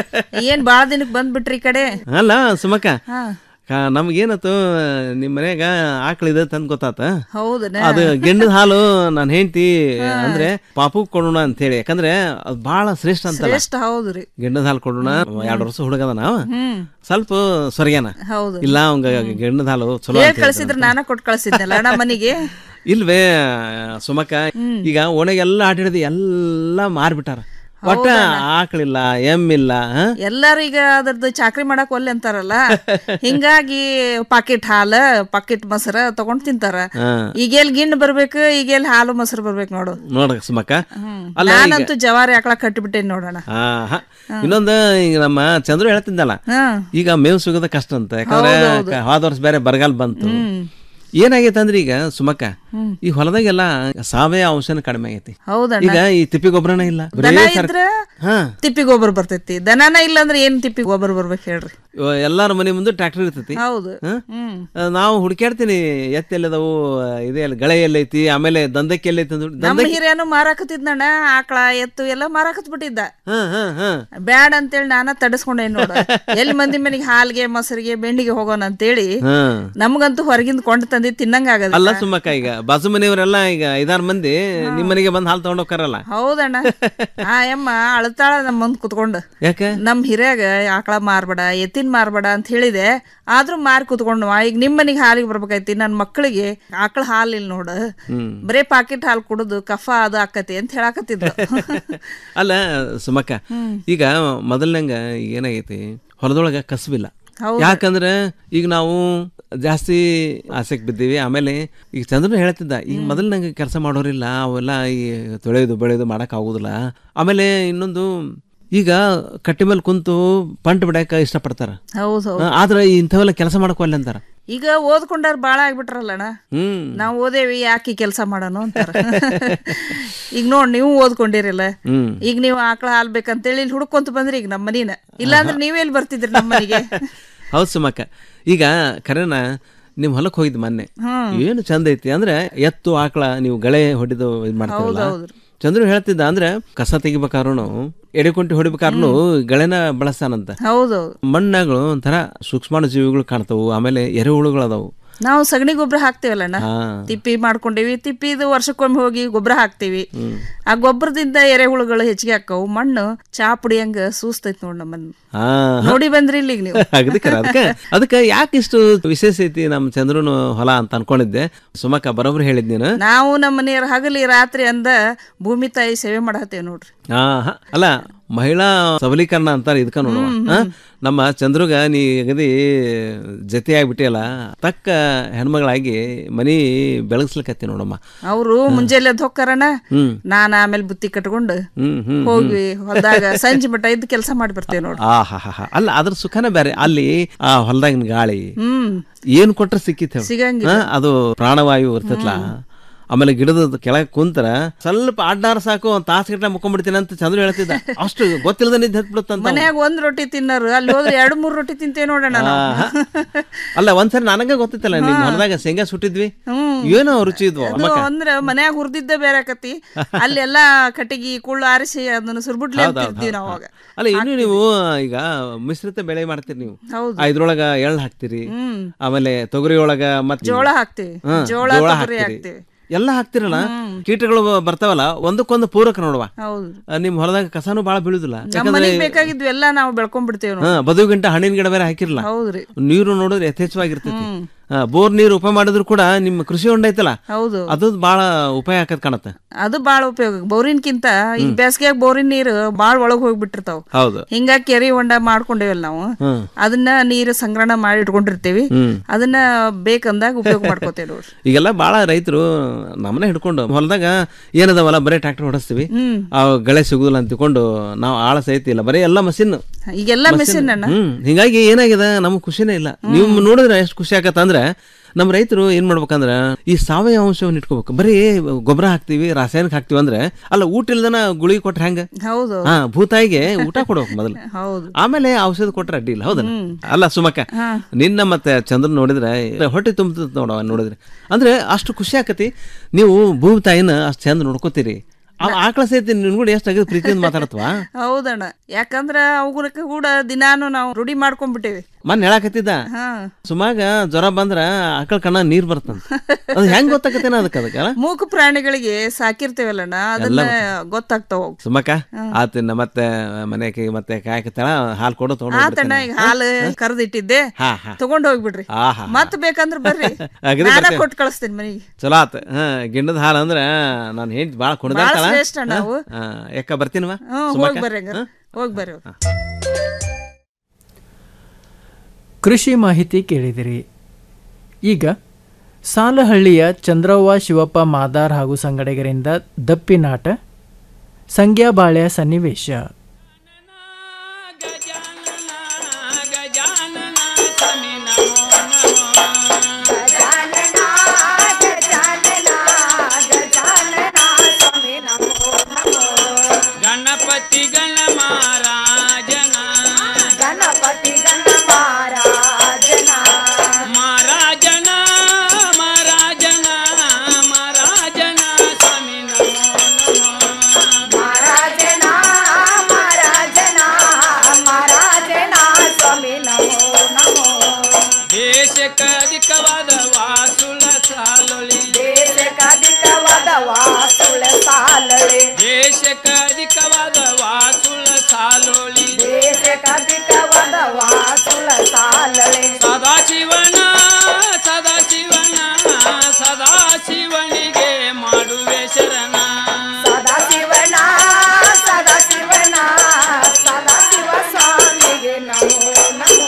ಏನ್ ಬಾಳ ದಿನಕ್ ಬಂದ್ಬಿಟ್ರಿ ಈ ಕಡೆ ಅಲ್ಲ ಸುಮಕ ಹಾ ಕಾ- ನಮ್ಗೇನತ್ತು ನಿಮ್ಮ ಮನ್ಯಾಗ ಆಕಳಿದೆ ತಂದ್ ಗೊತ್ತಾತ ಹೌದನ ಅದು ಗೆಂಡದ ಹಾಲು ನಾನು ಹೆಂಡತಿ ಅಂದ್ರೆ ಪಾಪು ಕೊಡೋಣ ಅಂತ ಹೇಳಿ ಯಾಕಂದ್ರೆ ಅದು ಬಹಳ ಶ್ರೇಷ್ಠ ಅಂತ ಶ್ರೇಷ್ಠ ಹೌದ್ರಿ ಗೆಂಡದ ಹಾಲು ಕೊಡೋಣ ಎರಡು ವರ್ಷ ಹುಡುಗದ ನಾವ ಹ್ಮ್ ಸ್ವಲ್ಪ ಸೊರಗ್ಯಾನ ಹೌದು ಇಲ್ಲ ಅವಂಗ ಗೆಂಡದ ಹಾಲು ಚಲೋ ಹೇಳ್ ಅಂತ ಹೇಳ್ತಾನೆ. ಕಳ್ಸಿದ್ರ ನಾನ ಕೊಟ್ ಕಳ್ಸಿದ್ನಲ್ಲ ಅಣ್ಣ ಮನಿಗೆ ಇಲ್ವೇ ಸುಮಕ ಈಗ ಓಣೆಗೆಲ್ಲ ಆಟಾಡಿದ ಎಲ್ಲ ಮಾರ್ಬಿಟ್ಟಾರ ಒಟ್ಟ ಆಕಳಿಲ್ಲ ಎಮ್ಮಿಲ್ಲ ಹ? ಎಲ್ಲಾರು ಈಗ ಅದ್ರದ್ದು ಚಾಕ್ರಿ ಮಾಡಕ್ ಒಲ್ಲೆ ಅಂತಾರಲ್ಲ ಹಿಂಗಾಗಿ ಪಾಕೆಟ್ ಹಾಲ ಪಾಕೆಟ್ ಮೊಸರ ತಗೊಂಡ್ ತಿಂತಾರ ಹಾ. ಈಗೆಲ್ ಗಿಣ್ಣ್ ಬರ್ಬೇಕು ಈಗೆಲ್ ಹಾಲು ಮೊಸರು ಬರ್ಬೇಕು ನೋಡು ನೋಡ ಸುಮಕ ಅಲ್ಲ ಈಗ ನಾನಂತೂ ಜವಾರಿ ಆಕಳ ಕಟ್ಟಿಬಿಟ್ಟೇನಿ ನೋಡೋಣ ಹಾ, ಹ. ಇನ್ನೊಂದು ಈಗ ನಮ್ಮ ಚಂದ್ರು ಹೇಳ್ತಿದ್ದಲ್ಲ ಹ್ಮ್. ಈಗ ಮೇವು ಸಿಗೋದ ಕಷ್ಟ ಅಂತ ಯಾಕಂದ್ರೆ ಹೌದೌದು. ಕ- ಹೋದ ವರ್ಷ ಬೇರೆ ಬರಗಾಲ ಬಂತು ಏನಾಗೈತೆ ಅಂದ್ರೆ ಈಗ ಸುಮಕ್ಕ ಹ್ಮ್. ಈ ಹೊಲದಾಗೆಲ್ಲ ಸಾವಯವ ಅಂಶನ ಕಡಿಮೆ ಆಗೈತಿ ಹೌದಣ್ಣ ಈಗ ಈ ತಿಪ್ಪಿ ಗೊಬ್ಬರನೇ ಇಲ್ಲ ಬರೇ ದನ ಸರ್- ಇದ್ರ ಹಾ ತಿಪ್ಪಿ ಗೊಬ್ಬರ ಬರ್ತೈತಿ ದನನ ಇಲ್ಲ ಅಂದ್ರೆ ಏನ್ ತಿಪ್ಪಿ ಗೊಬ್ಬರ ಬರ್ಬೇಕು ಹೇಳ್ರಿ ಇವ ಎಲ್ಲಾರ ಮನೆ ಮುಂದೆ ಟ್ರ್ಯಾಕ್ಟರ್ ಇರ್ತೈತಿ ಹೌದು ಹ? ಹ್ಮ್ ಆ, ನಾವು ಹುಡುಕ್ಯಾಡ್ತೀನಿ ಎತ್ತ ಎಲ್ಲದವು ಇದೇ ಎಲ್ಲ ಗಳೆ ಎಲ್ಲೈತಿ ಆಮೇಲೆ ದಂಧಕ್ಕೆ ಎಲ್ಲೈತಿ ಅಂದ್ ನಮ್ಮ ದಂಧಕ್ಕೆ ಹಿರಿಯನು ಮಾರಾಕತ್ತಿದ್ನಣ್ಣ ಆಕಳ ಎತ್ತು ಎಲ್ಲ ಮಾರಾಕತ್ ಬಿಟ್ಟಿದ್ದ ಹಾ ಹಾ ಹಾ ಬ್ಯಾಡ್ ಅಂತೇಳಿ ನಾನ ತಡಸ್ಕೊಂಡೇನ್ ನೋಡ ಎಲ್ಲಿ ಮಂದಿ ಮನೆಗೆ ಹಾಲ್ಗೆ ಮೊಸರಿಗೆ ಬೆಂಡಿಗೆ ಹೋಗೋಣ ಅಂತೇಳಿ ಹಾ ನಮ್ಗಂತೂ ಹೊರಗಿಂದ ಕೊಂಡು ತಂದಿ ತಿನ್ನಂಗ ಆಗದ ಅಲ್ಲ ಸುಮ್ಮಕ್ಕ ಈಗ ಬಾಜು ಮನೆಯವರೆಲ್ಲ ಈಗ ಐದಾರು ಮಂದಿ ನಿಮ್ಮ ಮನೆಗೆ ಬಂದು ಹಾಲು ತಗೊಂಡ್ ಹೋಗ್ತಾರಲ್ಲ ಹೌದಣ್ಣ ಆ ಯಮ್ಮ ಅಳತಾಳ ನಮ್ಮ ಮುಂದ್ ಕುತ್ಕೊಂಡು ಯಾಕೆ ನಮ್ ಹಿರಿಯಾಗ ಆಕಳ ಮಾರ್ಬೇಡ ಎತ್ತಿನ ಮಾರ್ಬೇಡ ಅಂತ ಹೇಳಿದೆ ಆದ್ರೂ ಮಾರಿ ಕುತ್ಕೊಂಡು ಈಗ ನಿಮ್ ಮನೆಗೆ ಹಾಲಿಗೆ ಬರ್ಬೇಕೈತಿ ನನ್ ಮಕ್ಕಳಿಗೆ ಆಕಳ ಹಾಲ್ ಇಲ್ಲ ನೋಡು ಹ್ಮ್ ಬರೇ ಪಾಕೆಟ್ ಹಾಲು ಕುಡುದು ಕಫ ಅದು ಆಕತಿ ಅಂತ ಹೇಳಾಕತ್ತಿದ್ರು ಅಲ್ಲ ಸುಮಕ್ಕ ಈಗ ಮೊದಲ್ನಂಗ ಏನಾಗೈತಿ ಹೊಲದೊಳಗ ಕಸಬಿಲ್ಲ ಹೌದು. ಯಾಕಂದ್ರೆ ಈಗ ನಾವು ಜಾಸ್ತಿ ಆಸೆಗೆ ಬಿದ್ದೀವಿ ಆಮೇಲೆ ಈಗ ಚಂದ್ರನು ಹೇಳ್ತಿದ್ದ ಈಗ ಮೊದಲು ನಂಗೆ ಕೆಲಸ ಮಾಡೋರಿಲ್ಲ ಅವೆಲ್ಲ ಈ ತೊಳೆಯೋದು ಬೆಳೆಯೋದು ಮಾಡಕ್ ಆಗುದಿಲ್ಲ ಆಮೇಲೆ ಇನ್ನೊಂದು ಈಗ ಕಟ್ಟಿ ಮೇಲೆ ಕುಂತು ಪಂಟ್ ಬಿಡಾಕ ಇಷ್ಟಪಡ್ತಾರ ಹೌದು ಹೌದು ಆ, ಆದ್ರೆ ಇಂಥವೆಲ್ಲ ಕೆಲಸ ಮಾಡಕ್ವಲ್ಲ ಅಂತಾರ ಈಗ ಓದ್ಕೊಂಡಾರ ಬಾಳ ಆಗ್ಬಿಟ್ರಲ್ಲಣ್ಣ ಹ್ಮ್ ನಾವ್ ಓದೇವಿ ಯಾಕೆ ಕೆಲಸ ಮಾಡೋಣ ಅಂತಾರ ಈಗ ನೋಡ್ ನೀವು ಓದ್ಕೊಂಡಿರಲ್ಲ ಹ್ಮ್ ಈಗ ನೀವು ಆಕಳ ಹಾಲ್ ಬೇಕಂತೇಳಿ ಇಲ್ಲಿ ಹುಡ್ಕೊಂತ ಬಂದ್ರಿ ಈಗ ನಮ್ಮ ಮನಿನ ಇಲ್ಲಾಂದ್ರೆ ನೀವೆಲ್ಲಿ ಬರ್ತಿದ್ರಿ ನಮ್ಮ ಮನೆಗೆ ಹೌದು ಸುಮಕ್ಕ ಈಗ ಕರೆನ ನಿಮ್ ಹೊಲಕ್ ಹೋಗಿದ್ ಮೊನ್ನೆ ಹ್ಮ್. ಏನು ಚಂದ ಐತಿ ಅಂದ್ರೆ ಎತ್ತು ಆಕಳ ನೀವು ಗಳೆ ಹೊಡಿದು ಇದ್ ಮಾಡ್ತಾರಲ್ಲ ಹೌದೌದ್ರಿ. ಚಂದ್ರು ಹೇಳ್ತಿದ್ದ ಅಂದ್ರೆ ಕಸ ತೆಗಿಬೇಕಾದ್ರೂ ಎಡೆಕೊಂಟಿ ಹೊಡಿಬೇಕಾದ್ರೂ ಗಳೇನ ಬಳಸ್ತಾನಂತ ಹೌದೌದು ಮಣ್ಣಾಗಳು ಒಂಥರ ಸೂಕ್ಷ್ಮಾಣು ಜೀವಿಗಳು ಕಾಣ್ತಾವು ಆಮೇಲೆ ಎರೆಹುಳುಗಳು ಅದಾವು ನಾವು ಸಗಣಿ ಗೊಬ್ಬರ ಹಾಕ್ತೇವಲ್ಲಣ್ಣ ಹಾ ತಿಪ್ಪಿ ಮಾಡ್ಕೊಂಡಿವಿ ತಿಪ್ಪಿದು ವರ್ಷಕ್ಕೊಮ್ಮೆ ಹೋಗಿ ಗೊಬ್ಬರ ಹಾಕ್ತಿವಿ ಹ್ಮ್. ಆ ಗೊಬ್ಬರದಿಂದ ಎರೆಹುಳುಗಳು ಹೆಚ್ಚಿಗೆ ಹಾಕವು ಮಣ್ಣು ಚಾ ಪುಡಿಯಂಗ ಸೂಸ್ತೈತಿ ನೋಡ್ ನಮ್ಮನ್ನ ಹಾ ನೋಡಿ ಬಂದ್ರಿ ಇಲ್ಲಿಗೆ ನೀವು ಅದಕ್ಕೆ ಅದಕ್ಕೆ ಅದಕ್ಕೆ ಯಾಕೆ ಇಷ್ಟು ವಿಶೇಷ ಐತಿ ನಮ್ಮ ಚಂದ್ರನು ಹೊಲ ಅಂತ ಅನ್ಕೊಂಡಿದ್ದೆ ಸುಮಕ್ಕ ಬರೋಬ್ರು ಹೇಳಿದ್ ನೀನು ನಾವು ನಮ್ಮ ಮನೆಯವ್ರ ಹಗಲಿ ರಾತ್ರಿ ಅಂದ ಭೂಮಿ ತಾಯಿ ಸೇವೆ ಮಾಡತ್ತೇವ್ ನೋಡ್ರಿ ಆ, ಹ. ಅಲ್ಲ ಮಹಿಳಾ ಸಬಲೀಕರಣ ಅಂತಾರೆ ಇದಕ್ಕ ನೋಡುವ ಆ? ನಮ್ಮ ಚಂದ್ರುಗ ನೀ ಅಗದಿ ಜೊತೆ ಆಗ್ಬಿಟ್ಟಿಯಲ್ಲ ತಕ್ಕ ಹೆಣ್ಮಗಳಾಗಿ ಮನಿ ಬೆಳಗ್ಸ್ಲಿಕತ್ತಿ ನೋಡಮ್ಮ ಅವರು ಮುಂಜಾನೆ ಎದ್ದು ಹೋಗ್ತಾರಣ ಹ್ಮ್ ನಾನ್ ಆಮೇಲೆ ಬುತ್ತಿ ಕಟ್ಕೊಂಡು ಹ್ಮ್ ಹ್ಮ್ ಹೋಗಿ ಹೊಲ್ದಾಗ ಸಂಜೆ ಮಟ್ಟ ಇದ್ದು ಕೆಲಸ ಮಾಡಿ ಬರ್ತೇವೆ ನೋಡು ಆ ಹಾ ಹಾ ಹಾ ಅಲ್ಲ ಅದ್ರ ಸುಖನೇ ಬೇರೆ ಅಲ್ಲಿ ಆ ಹೊಲದಾಗಿನ ಗಾಳಿ ಹ್ಮ್ ಏನ್ ಕೊಟ್ರೆ ಸಿಕ್ಕಿತ್ ಹೇಳು. ಸಿಗಂಗಿಲ್ಲ. ಆ, ಅದು ಪ್ರಾಣವಾಯು ಇರ್ತೈತ್ಲ ಆಮೇಲೆ ಗಿಡದ ಕೆಳಗೆ ಕುಂತರ ಸ್ವಲ್ಪ ಅಡ್ಡಾರ ಸಾಕು ಒಂದ್ ತಾಸು ಗಟ್ಲೆ ಮುಕ್ಕೊಂಡ್ಬಿಡ್ತೀನಿ ಅಂತ ಚಂದ್ರ ಹೇಳ್ತಿದ್ದ ಅಷ್ಟು ಗೊತ್ತಿಲ್ಲದ ನಿದ್ದೆ ಹತ್ಬಿಡುತ್ತಂತ ಮನ್ಯಾಗ ಒಂದ್ ರೊಟ್ಟಿ ತಿನ್ನೋರು ಅಲ್ಲಿ ಹೋದ್ರೆ ಎರಡು ಮೂರ್ ರೊಟ್ಟಿ ತಿಂತೇವೆ ನೋಡೋಣ ನಾವು ಆಹಾ. ಅಲ್ಲ ಒಂದ್ಸರಿ ನನಗೆ ಗೊತ್ತಿತ್ತಲ್ಲ ನಿಮ್ ಹೊಲದಾಗ ಶೇಂಗಾ ಸುಟ್ಟಿದ್ವಿ ಏನೋ ರುಚಿ ಇದ್ವು ಅದು ಅಮ್ಮಕ್ಕ. ಅಂದ್ರ ಮನ್ಯಾಗ ಹುರಿದಿದ್ದ ಬೇರೆ ಆಕತಿ ಅಲ್ಲೆಲ್ಲಾ ಕಟ್ಟಿಗೆ ಕುಳ್ಳು ಆರಿಸಿ ಅದನ್ನ ಸುರ್ಬುಡ್ಲಿ ಹೌದ್ ಹೌದ್ ಅಂತಿರ್ತೀವಿ ನಾವು ಹೌದ್. ಅವಾಗ ಅಲ್ಲ ಇನ್ನು ನೀವು ಈಗ ಮಿಶ್ರಿತ ಬೆಳೆ ಮಾಡ್ತೀರಿ ನೀವು ಹೌದು. ಆ, ಇದ್ರೊಳಗ ಎಳ್ಳು ಹಾಕ್ತಿರಿ ಹ್ಮ್. ಆಮೇಲೆ ತೊಗರಿ ಒಳಗ ಮತ್ತೆ ಜೋಳ ಹಾಕ್ತಿವಿ ಹಾ, ಜೋಳ ಜೋಳ ತೊಗರಿ ಹಾಕ್ತಿರಿ. ಹಾಕ್ತಿವಿ ಎಲ್ಲ ಹಾಕ್ತಿರಲ್ಲ ಕೀಟಗಳು ಬರ್ತಾವಲ್ಲ ಒಂದಕ್ಕೊಂದು ಪೂರಕ ನೋಡುವ ಹೌದು ಆ, ನಿಮ್ ಹೊಲದಾಗ ಕಸಾನು ಬಾಳ ಬೀಳುದಿಲ್ಲ ನಮ್ಮ ಯಾಕಂದ್ರೆ ಮನೆಗ್ ಬೇಕಾಗಿದ್ವು ಎಲ್ಲ ನಾವು ಬೆಳ್ಕೊಂಡ್ಬಿಡ್ತೇವೆ ಹಾ ನೋಡಿ ಬದುವು ಗಂಟೆ ಹಣ್ಣಿನ ಗಿಡ ಬೇರೆ ಹಾಕಿರಲ್ಲ ಹೌದ್ರಿ ನೀರು ನೋಡಿದ್ರೆ ಯಥೇಚ್ಛವಾಗಿರ್ತೈತಿ ಆ, ಬೋರ್ ನೀರು ಉಪ ಮಾಡಿದ್ರು ಕೂಡ ನಿಮ್ಮ ಕೃಷಿ ಹೊಂಡ ಐತಲ್ಲ ಹೌದು ಅದು ಬಾಳ ಉಪಾಯ ಆಕತ್ ಕಾಣತ್ತೆ ಅದು ಬಾಳ ಉಪಯೋಗ ಬೋರಿನ್ಕಿಂತ ಈಗ ಬೇಸಿಗೆಯಾಗ ಬೋರಿನ ನೀರು ಬಾಳ ಒಳಗ್ ಹೋಗ್ಬಿಟ್ಟಿರ್ತಾವ ಹೌದು ಹಿಂಗಾಗಿ ಕೆರೆ ಹೊಂಡ ಮಾಡ್ಕೊಂಡೇವಲ್ಲ ನಾವು ಹ್ಮ್ ಅದನ್ನ ನೀರು ಸಂಗ್ರಹಣ ಮಾಡಿ ಇಟ್ಕೊಂಡಿರ್ತೀವಿ ಹ್ಮ್ ಅದನ್ನ ಬೇಕಂದಾಗ ಉಪಯೋಗ ಮಾಡ್ಕೋತೇವೆ ನೋಡ್ರಿ ಈಗೆಲ್ಲ ಬಾಳ ರೈತರು ನಮ್ಮನೆ ಹಿಡ್ಕೊಂಡು ಹೊಲದಾಗ ಏನದವಲ್ಲ ಬರೀ ಟ್ರಾಕ್ಟರ್ ಹೊಡಿಸ್ತೀವಿ ಹ್ಮ್. ಆ ಗಳೆ ಸಿಗುದಿಲ್ಲ ಅಂತ ತಿಳ್ಕೊಂಡು ನಾವು ಆಳ ಸಹಿತ ಇಲ್ಲ ಬರೀ ಎಲ್ಲ ಮಷಿನ್ ಈಗೆಲ್ಲ ಮೆಷಿನ್ ಅಣ್ಣ ಹ್ಮ್ ಹಿಂಗಾಗಿ ಏನಾಗಿದೆ ನಮ್ಗೆ ಖುಷಿನೇ ಇಲ್ಲ ನೀವು ನೋಡಿದ್ರೆ ಎಷ್ಟು ಖುಷಿ ಆಗತ್ತ ಅಂದ್ರೆ ನಮ್ಮ ರೈತರು ಏನ್ ಮಾಡ್ಬೇಕಂದ್ರ ಈ ಸಾವಯವ ಅಂಶವನ್ನು ಇಟ್ಕೋಬೇಕು ಬರೀ ಗೊಬ್ಬರ ಹಾಕ್ತಿವಿ ರಾಸಾಯನಿಕ ಹಾಕ್ತಿವಿ ಅಂದ್ರೆ ಅಲ್ಲ ಊಟ ಇಲ್ದನ ಗುಳಿಗೆ ಕೊಟ್ರೆ ಹೆಂಗ ಹೌದು ಹಾ ಭೂತಾಯಿಗೆ ಊಟ ಕೊಡ್ಬೇಕು ಮೊದಲು ಹೌದು ಆಮೇಲೆ ಔಷಧ ಕೊಟ್ರೆ ಅಡ್ಡಿ ಇಲ್ಲ ಹೌದಲ್ಲ ಅಲ್ಲ ಸುಮಕ್ಕ ನಿನ್ನ ಮತ್ತೆ ಚಂದ್ರನ್ ನೋಡಿದ್ರೆ ಹೊಟ್ಟೆ ತುಂಬ ನೋಡವ ನೋಡಿದ್ರೆ ಅಂದ್ರೆ ಅಷ್ಟು ಖುಷಿ ಆಕತಿ ನೀವು ಭೂಮಿ ತಾಯಿನ ಅಷ್ಟು ಚಂದ ನೋಡ್ಕೋತೀರಿ ಆ ಆಕಳ ಸಹಿತ ನಿನ್ ಕೂಡ ಎಷ್ಟು ಅಗದ ಪ್ರೀತಿಯಿಂದ ಮಾತಾಡತ್ವಾ ಹೌದಣ್ಣ ಯಾಕಂದ್ರ ಅವುಗನಕ್ಕ ಕೂಡ ದಿನಾನು ನಾವು ರೂಢಿ ಮಾಡ್ಕೊಂಡ್ಬಿಟ್ಟೇವಿ ಮನ್ ಹೇಳಾಕತ್ತಿದ್ದ ಹಾ ಸುಮಾಗ ಜ್ವರ ಬಂದ್ರ ಆಕಳ ಕಣ್ಣ ನೀರ್ ಬರ್ತಂತ ಅದು ಹೆಂಗ್ ಗೊತ್ತಾಕತ್ತೇನ ಅದಕ್ಕೆ ಅದಕ್ಕೆ ಮೂಕ ಪ್ರಾಣಿಗಳಿಗೆ ಸಾಕಿರ್ತೇವಲ್ಲಣ್ಣ ಅದನ್ನ ಗೊತ್ತಾಗ್ತಾವ ಅವು. ಸುಮಕ್ಕ ಆತಿನ ಮತ್ತೆ ಮನೆಗೆ ಮತ್ತೆ ಕಾಯಕತ್ತಾಳ ಹಾಲು ಕೊಡು ತಗೊಂಡು ಆತಣ್ಣ ಈಗ ಹಾಲು ಕರೆದಿಟ್ಟಿದ್ದೆ ಹಾ ಹಾ ತಗೊಂಡ್ ಹೋಗ್ಬಿಡ್ರಿ ಆಹಾ ಮತ್ ಬೇಕಂದ್ರ ಬರ್ರಿ ಅಗದಿ ನಾನ ಬರ್ತೇವೆ. ಕೊಟ್ಟು ಕಳಿಸ್ತೇನೆ ಮನೆಗೆ ಚಲೋ ಆತ ಹಾ ಗಿಣ್ಣದ ಹಾಲು ಅಂದ್ರ ನಾನು ಹೆಂಡ್ತಿ ಭಾಳ ಕುಡ್ದಾಡ್ತಾಳ ಬಾಳ್ ಶ್ರೇಷ್ಠ ನಾವು. ಹಾ, ಯಾಕ ಬರ್ತೀನವ ಹ್ಮ್ ಹೋಗ್ ಬರ್ರಿ ಹಂಗಾರ ಹೋಗ್ ಬರ್ರಿ ಕೃಷಿ ಮಾಹಿತಿ ಕೇಳಿದಿರಿ ಈಗ ಸಾಲಹಳ್ಳಿಯ ಚಂದ್ರವ್ವ ಶಿವಪ್ಪ ಮಾದಾರ್ ಹಾಗೂ ಸಂಗಡಿಗರಿಂದ ದಪ್ಪಿನಾಟ ಸಂಗ್ಯಾಬಾಳ್ಯ ಸನ್ನಿವೇಶ ಗಣಪತಿ ಗಣ ಮಹಾರಾಜನ ಗಣಪತಿ ಗಣ ಮಹಾರಾಜನ ಮಹಾರಾಜನ ಮಹಾರಾಜನ ಮಹಾರಾಜನ ಸ್ವಾಮಿ ನಮೋ ಮಹಾರಾಜನ ಮಹಾರಾಜನ ಮಹಾರಾಜನ ಸ್ವಾಮಿ ನಮೋ ನಮೋ ದೇಶಕ್ಕೆ ಅಧಿಕವಾದ ವಾಸುಳ ಸಾಲೊಳಿ ದೇಶಕ್ಕಧಿಕವಾದ ವಾಸುಳ ಸಾಲಳೆ ದೇಶಕ್ಕೆ ಅಧಿಕವಾದ ವಾಸುಳ ಸಾಲೊಳಿ ದೇಶಕ್ಕಧಿಕವಾದ ವಾಸುಳ ಸಾಲಳೆ ಸದಾಶಿವನ ಸದಾಶಿವನ ಸದಾಶಿವನಿಗೆ ಮಾಡುವೆ ಶರಣ ಸದಾಶಿವನ ಸದಾಶಿವನ ಸದಾಶಿವ ಸ್ವಾಮಿಗೆ ನಮೋ ನಮೋ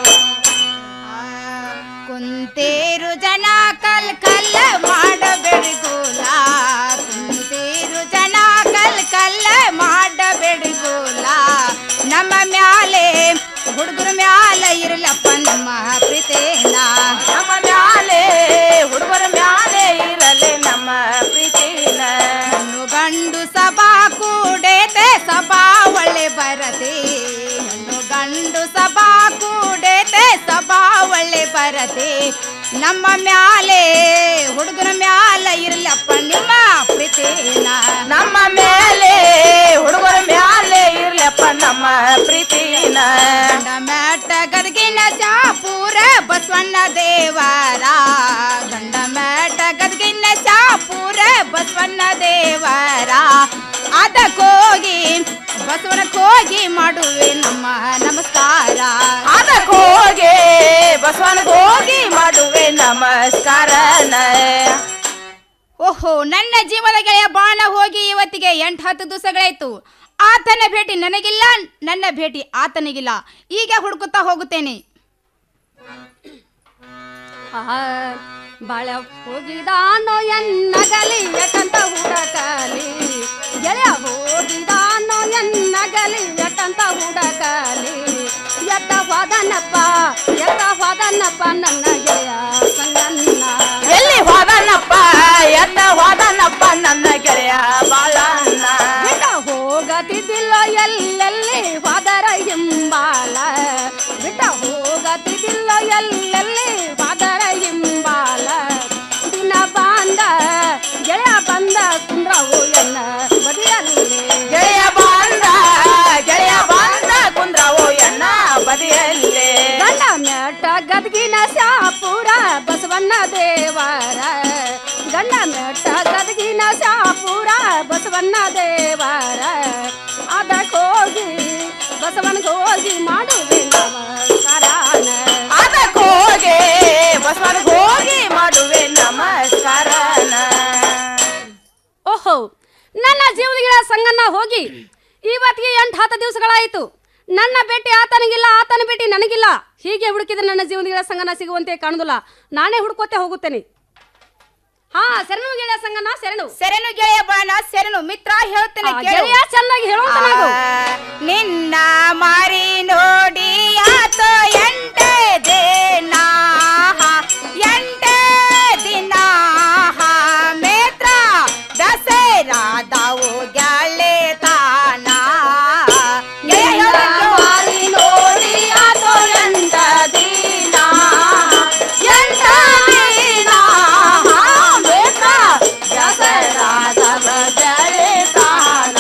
ಕುಂತೇರು ಜನ ಕಲ್ ಕಲ್ಲ ಮಾಡಬೇಡಿ ಗೋಲ ಕುಂತೇರು ಜನ ಕಲ್ ಕಲ್ಲ ಮಾಡಬೇಡಿ ಗೋಲ ನಮ್ಮ ಮ್ಯಾಲೆ ಹುಡುಗರ ಮ್ಯಾಲ ಇರಲಪ್ಪ ನಮ್ಮ ಪ್ರೀತೇನ ನಮ್ಮ ಮ್ಯಾಲೆ ಹುಡುಗರ ಮ್ಯಾಲೆ ಇರಲಿ ನಮ್ಮ ಪ್ರೀತಿನ ಹೆಣ್ಣು ಗಂಡು ಸಭಾ ಕೂಡೇತೆ ಸಭಾ ಒಳ್ಳೆ ಬರತೆ ಹೆಣ್ಣು ಗಂಡು ಸಭಾ ಕೂಡೇತೆ ಸಭಾ ಒಳ್ಳೆ ಬರತೆ ನಮ್ಮ ಮ್ಯಾಲೆ ಹುಡುಗರ ಮ್ಯಾಲ ಇರ್ಲಪ್ಪ ನಿಮ್ಮ ಪ್ರೀತಿನ ನಮ್ಮ ಮೇಲೆ ಹುಡುಗರ ಮ್ಯಾಲೆ ಇರ್ಲಪ್ಪ ನಮ್ಮ ಪ್ರೀತಿನ ಗಂಡ ಮ್ಯಾಟ ಗದಗಿನ ಚಾಪೂರ ಬಸವಣ್ಣ ದೇವರ ಗಂಡ ಮ್ಯಾಟ ಗದಗಿನ ಚಾಪೂರ ಬಸವಣ್ಣ ದೇವರ ಅದಕ್ಕೋಗಿ ಬಸವನಕ್ಕೋಗಿ ಮಾಡುವೆ ನಮ್ಮ ನಮಸ್ಕಾರ ಅದಕ್ಕೋಗಿ ಬಸವನಿಗೆ ಹೋಗಿ ಮಾಡುವೆ ನಮಸ್ಕಾರನ ಓಹೋ ನನ್ನ ಜೀವದ ಗೆಳೆಯ ಬಾಣ ಹೋಗಿ ಇವತ್ತಿಗೆ ಎಂಟು ಹತ್ತು ದಿವಸಗಳಾಯ್ತು ಆತನ ಭೇಟಿ ನನಗಿಲ್ಲ ನನ್ನ ಭೇಟಿ ಆತನಿಗಿಲ್ಲ ಈಗ ಹುಡುಕುತ್ತಾ ಹೋಗುತ್ತೇನೆ ಬಾಳ ಹೋಗಿದಾನೋ ಎನ್ನಗಲಿ ಯಾಕಂತ ಹುಡಕಲಿ ಗೆಳೆಯ ಹೋಗಿದಾನೋ ಎನ್ನಗಲಿ ಯಾಕಂತ ಹುಡಕಲಿ ಎತ್ತ ಹೋದನಪ್ಪ ಎತ್ತ ಹೋದನಪ್ಪ ನನ್ನ ಗೆಳೆಯ ಸಂಗನ್ನ ಎಲ್ಲಿ ಹೋದನಪ್ಪ ಎತ್ತ ಹೋದನಪ್ಪ ನನ್ನ ಗೆಳೆಯ ಬಾಳಣ್ಣ ಬಿಟ್ಟ ಹೋಗತಿದ್ದಿಲ್ಲ ಎಲ್ಲೆಲ್ಲಿ ಹೋದರ ಹಿಂಬಾಲ ಬಿಟ್ಟ ಹೋಗತಿದ್ದಿಲ್ಲ ಎಲ್ಲೆಲ್ಲಿ ಹೋದರ ಹಿಂಬಾಲ ದಿನ ಬಂದ ಗೆಳೆಯ ಬಂದ ಕುಂದ್ರವು ಎನ್ನ ಬದಿಯಲ್ಲಿ ಗೆಳೆಯ ಬಂದ ಗೆಳೆಯ ಬಂದ ಕುಂದ್ರವು ಎನ್ನ ಬದಿಯಲ್ಲಿ ಗಂಡ ಮೆಟ್ಟ ಗದ್ಗಿನ ಶಾಪುರ ಬಸವಣ್ಣ ದೇವರ ಗಂಡ ಮೆಟ್ಟ ಗದ್ಗಿನ ಶಾಪುರ ಬಸವಣ್ಣ ದೇವರ ಅದಕ್ಕೆ ಹೋಗಿ ಬಸವನಿಗೆ ಹೋಗಿ ಮಾಡುವೆ ನಮಸ್ಕಾರನ ಅದಕ್ಕೆ ಹೋಗಿ ಬಸವನಿಗೆ ಹೋಗಿ ಮಾಡುವೆ ನಮಸ್ಕಾರನ ಓಹೋ ನನ್ನ ಜೀವನಗಳ ಸಂಗನ್ನ ಹೋಗಿ ಇವತ್ತಿಗೆ ಎಂಟು ಹತ್ತು ದಿವಸಗಳಾಯಿತು ನನ್ನ ಭೇಟಿ ಆತನಿಗಿಲ್ಲ ಆತನ ಭೇಟಿ ನನಗಿಲ್ಲ ಹೀಗೆ ಹುಡುಕಿದ್ರೆ ನನ್ನ ಜೀವನಗಳ ಸಂಗನ ಸಿಗುವಂತೆ ಕಾಣುದಿಲ್ಲ ನಾನೇ ಹುಡುಕೋತೆ ಹೋಗುತ್ತೇನೆ ಹಾ ಶರಣು ಗೆಳೆಯ ಸಂಗನ ಶರಣು ಸೆರೆನು ಗೆಳೆಯ ಬಾಣ ಸೆರೆನು ಮಿತ್ರ ಹೇಳ್ತೇನೆ ಆ, ಕೇಳು. ಗೆಳೆಯ ಚೆನ್ನಾಗಿ ಹೇಳುವಂತನಾಗು. ಆ, ನಿನ್ನ ಮಾರಿ ನೋಡಿ ಆತ ಎಂಟೇ ದಿನ ಎಂಟೇ ದಿನ ಮೇತ್ರ ದಸರಾದವು ಗೆಳೆ ತಾನ ಗೆಳೆಯ ಮಾರಿ ನೋಡಿ ಆತ ಎಂಟ ದಿನ ಎಂಟ ದಿನ ಮೇತ್ರ ದಸರಾದವ ಗೆಳೆ ತಾನ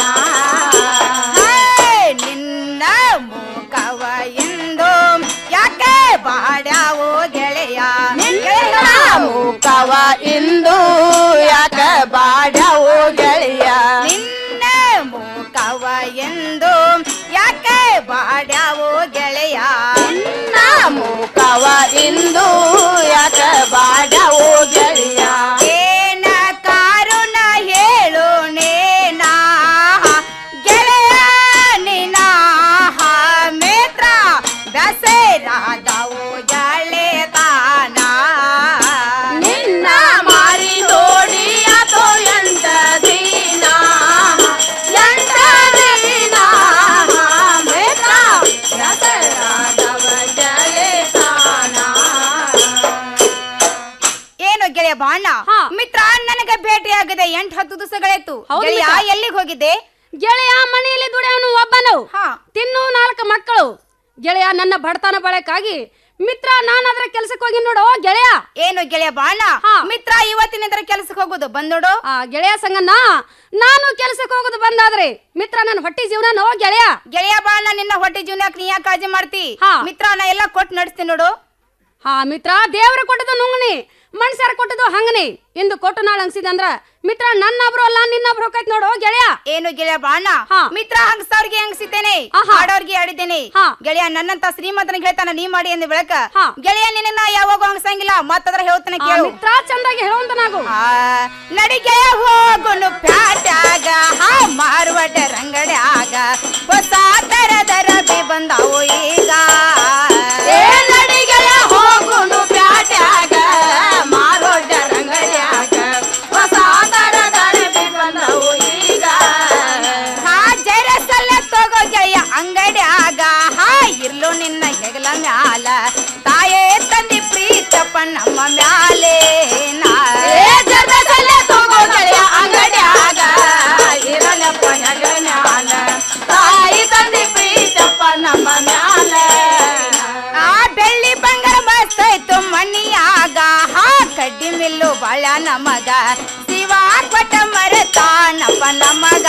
ನಿನ್ನ ಮುಖವ ಎಂದು ಯಾಕೆ ಬಾಡ್ಯಾವೋ ಗೆಳೆಯ ನಿನ್ನ ಮುಖವ ಇಂದು ಯಾಕೆ ಬಾಡ್ಯಾವೋ ಗೆಳೆಯ ನಿನ್ನ ಮುಖವ ಎಂದು ಯಾಕೆ ಬಾಡ್ಯಾವೋ ಗೆಳೆಯ ನಿನ್ನ ಮುಖವ ಇಂದು ಯಾಕೆ ಬಾಡ್ಯಾವೋ ಗೆಳೆಯ ಏನ ಕಾರುಣ ಹೇಳು ನೇನಾ ಗೆಳೆಯ ನಿನ ಮೇತ್ರ ದಸರಾದವು ಗೆಳೆತಾನ ನಿನ್ನ ಮಾರಿ ನೋಡಿ ಅದು ಎಂಟ ದಿನ ಎಂಟ ದಿನ ಮೇತ್ರ ದಸರಾದವ ಗೆಳೆತಾನ ಏನು ಗೆಳೆಯ ಬಾಣ ಮಿತ್ರ ನನಗೆ ಭೇಟಿಯಾಗದೆ ಎಂಟು ಹತ್ತು ದಿವಸಗಳಾಯ್ತು ಹೌದು ಗೆಳೆಯ ಮಿತ್ರ. ಎಲ್ಲಿಗೆ ಹೋಗಿದ್ದೆ ಗೆಳೆಯ ಮನೆಯಲ್ಲಿ ದುಡಿಯವನು ಒಬ್ಬನು ತಿನ್ನು ನಾಲ್ಕು ಮಕ್ಕಳು ಗೆಳೆಯ ನನ್ನ ಬಡತನ ಬಳಕಾಗಿ ಮಿತ್ರ ನಾನು ಅದರ ಕೆಲಸಕ್ಕೆ ಹೋಗಿ ನೋಡು ಓ ಗೆಳೆಯ ಏನು ಗೆಳೆಯ ಬಾಣ ಮಿತ್ರ ಇವತ್ತಿನಿಂದ ಕೆಲಸಕ್ಕೆ ಹೋಗೋದು ಬಂದೋಡು ಆ ಗೆಳೆಯ ಸಂಗನ್ನ ನಾನು ಕೆಲಸಕ್ಕೆ ಹೋಗೋದು ಬಂದಾದ್ರೆ ಮಿತ್ರ ನನ್ನ ಹೊಟ್ಟಿ ಜೀವನ ನೋ ಗೆಳೆಯ ಗೆಳೆಯ ಬಾಣ ನಿನ್ನ ಹೊಟ್ಟೆ ಜೀವನಕ್ಕೆ ನೀ ಯಾಕೆ ಕಾಳಜಿ ಮಾಡ್ತಿ ಮಿತ್ರ ನಾ ಎಲ್ಲ ಕೊಟ್ಟು ನಡೆಸ್ತೀನಿ ನೋಡು ಹಾ ಮಿತ್ರ ದೇವ್ರ ಕೊಟ್ಟದು ನುಂಗನಿ ಮನುಷ್ಯರ ಕೊಟ್ಟದು ಹಂಗನಿ ಇಂದು ಕೊಟ್ಟು ನಾಳೆ ಅನ್ಸಿದಂದ್ರ ಮಿತ್ರ ನನ್ನ ಒಬ್ರು ಅಲ್ಲ ನಿನ್ನ ಒಬ್ರು ಹೋಗೈತ್ ನೋಡು ಗೆಳೆಯ ಏನು ಗೆಳೆಯ ಬಾಣ ಮಿತ್ರ ಹಂಗಸವ್ರಿಗೆ ಹಂಗಸಿದ್ದೇನೆ ಆಡೋರ್ಗೆ ಆಡಿದ್ದೇನೆ ಗೆಳೆಯ ನನ್ನಂತ ಶ್ರೀಮಂತನಿಗೆ ಹೇಳ್ತಾನ ನೀ ಮಾಡಿ ಅಂದ ಬೆಳಕ ಗೆಳೆಯ ನಿನ್ನ ನಾ ಯಾವಾಗ ಹಂಗಸಂಗಿಲ್ಲ ಮತ್ತದ್ರ ಹೇಳ್ತಾನೆ ಕೇಳು ಮಿತ್ರ ಚಂದಾಗಿ ಹೇಳುವಂತನಾಗು ನಡಿಗೆ ಹೋಗುನು ಪ್ಯಾಟ್ಯಾಗ ಹಾ ಮಾರುವಟ ರಂಗಡ್ಯಾಗ ಹೊಸ ತರದ ರಬಿ ಬಂದಾವು ಈಗ ಏ ನಡಿಗೆಯ ಹೋಗುನು ಪ್ಯಾಟ್ಯಾಗ ಮಾರುವಟ ರಂಗಡ್ಯಾಗ ಹೊಸ ತರದ ರಬಿ ಬಂದಾವು ಈಗ ಹಾ ಜೈರಸಲ್ಲ ತಗೋ ಗೆಳೆಯ ಅಂಗಡ್ಯಾಗ ಹಾ ಇರ್ಲು ನಿನ್ನ ಹೆಗಲ ಮ್ಯಾಲ ತಾಯೇ ತಂದಿ ಪ್ರೀತಪ್ಪ ನಮ್ಮ ಮ್ಯಾಲೆ ನಾ ತಗೋ ಗೆಳೆಯ ಅಂಗಡ್ಯಾಗ ಇರಲಪ್ಪ ಹೆಗಲ ಮ್ಯಾಲ ತಾಯಿ ತಂದಿ ಪ್ರೀತಪ್ಪ ನಮ್ಮ ಮ್ಯಾಲ ಆ ಬೆಳ್ಳಿ ಬಂಗಾರ ಮಸ್ತೈತು ಮಣ್ಣಿಯಾಗ ಹಾ ಕಡ್ಡಿ ಮಿಲ್ಲು ಬಾಳ ನಮಗ ಶಿವ ಕೊಟ್ಟ ಮರತಾನಪ್ಪ ನಮಗ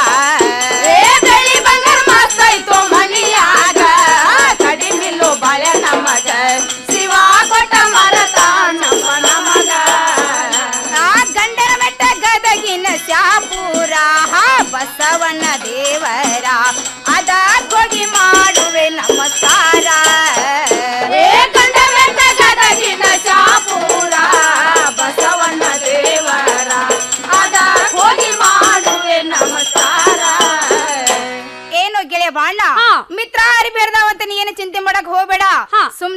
ಏ ಬೆಳ್ಳಿ ಬಂಗಾರ ಮಸ್ತೈತು ಮಣ್ಣಿಯಾಗ ಕಡ್ಡಿ ಮಿಲ್ಲು ಬಾಳ ನಮಗ ಶಿವ ಕೊಟ್ಟ ಮರತಾನಪ್ಪ ನಮಗ ಆ ಗಂಡನ ಬೆಟ್ಟ ಗದಗಿನ ಶಾಪುರ ಹಾ ಬಸವನ ದೇವರ ಅದ ಕೊಗಿ ಮಾಡುವೆ ನಮಸ್ಕಾರ ಏ ಗಂಡ ಬೆಟ್ಟ ಗದಗಿನ ಶಾಪುರ ಬಸವನ ದೇವರ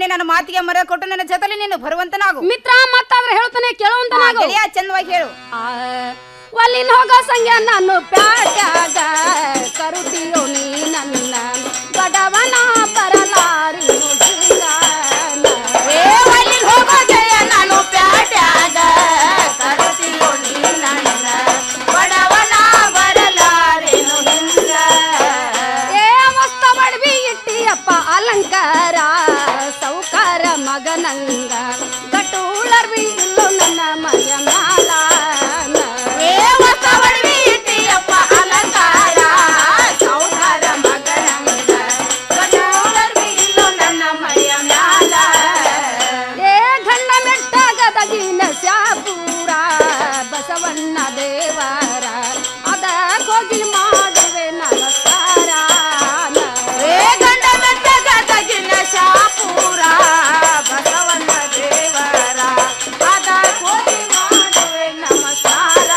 ಒಮ್ಮೆ ನನ್ನ ಮಾತಿಗೆ ಮರ ಕೊಟ್ಟು ನನ್ನ ಜೊತೆಲಿ ನೀನು ಬರುವಂತನಾಗು ಮಿತ್ರ ಮತ್ತಾದ್ರೆ ಹೇಳ್ತಾನೆ ಕೇಳುವಂತನಾಗು ಗೆಳೆಯ ಚಂದವಾಗಿ ಹೇಳು ಒಲ್ಲಿನ ಹೋಗೋ ಸಂಖ್ಯೆ ನಾನು ಪ್ಯಾಟ್ಯಾಗ ಕರುತಿಯೋ ನೀ ನನ್ನ ಬಡವನ ಬರಲಾರಿ ಏ ಒಲ್ಲಿನ್ ಹೋಗೋ ಗೆಳೆಯ ನಾನು ಪ್ಯಾಟ್ಯಾಗ ಕರುತಿಯೋ ನೀ ನನ್ನ ಬಡವನ ಬರಲಾರೆನು ಹಿಂಗ ಏ ಮಸ್ತ ಬಡವಿ ಇಟ್ಟಿಯಪ್ಪ ಅಲಂಕಾರ ಸೌಕಾರ ಮಗನಂಗ ಗಟ್ಟುಳರ್ವಿ ಇಲ್ಲೋ ನನ್ನ ಮಯ ಮ್ಯಾಲ ಏ ಹೊಸ ಬಡವಿ ಇಟ್ಟಿಯಪ್ಪ ಅಲಂಕಾರ ಸೌಕಾರ ಮಗನಂಗ ಕಣ್ಣೋಳರ್ವಿ ಇಲ್ಲೋ ನನ್ನ ಮೈಯ ಮ್ಯಾಲ ಏ ಗಂಡ ಮೆಟ್ಟಾಗದಗಿನ ಸ್ಯಾಪೂರ ಬಸವಣ್ಣ ದೇವರ ಅದ ಹೋಗಿ ಮಾಡುವೆ ನಮಸ್ಕಾರ ಏ ಗಂಡ ಮೆಟ್ಟಗ ತಗಿನ ಶಾಪೂರ ಬಸವಣ್ಣ ದೇವರ ಅದ ಕೋಟಿ ಮಾಡುವೆ ನಮಸ್ಕಾರ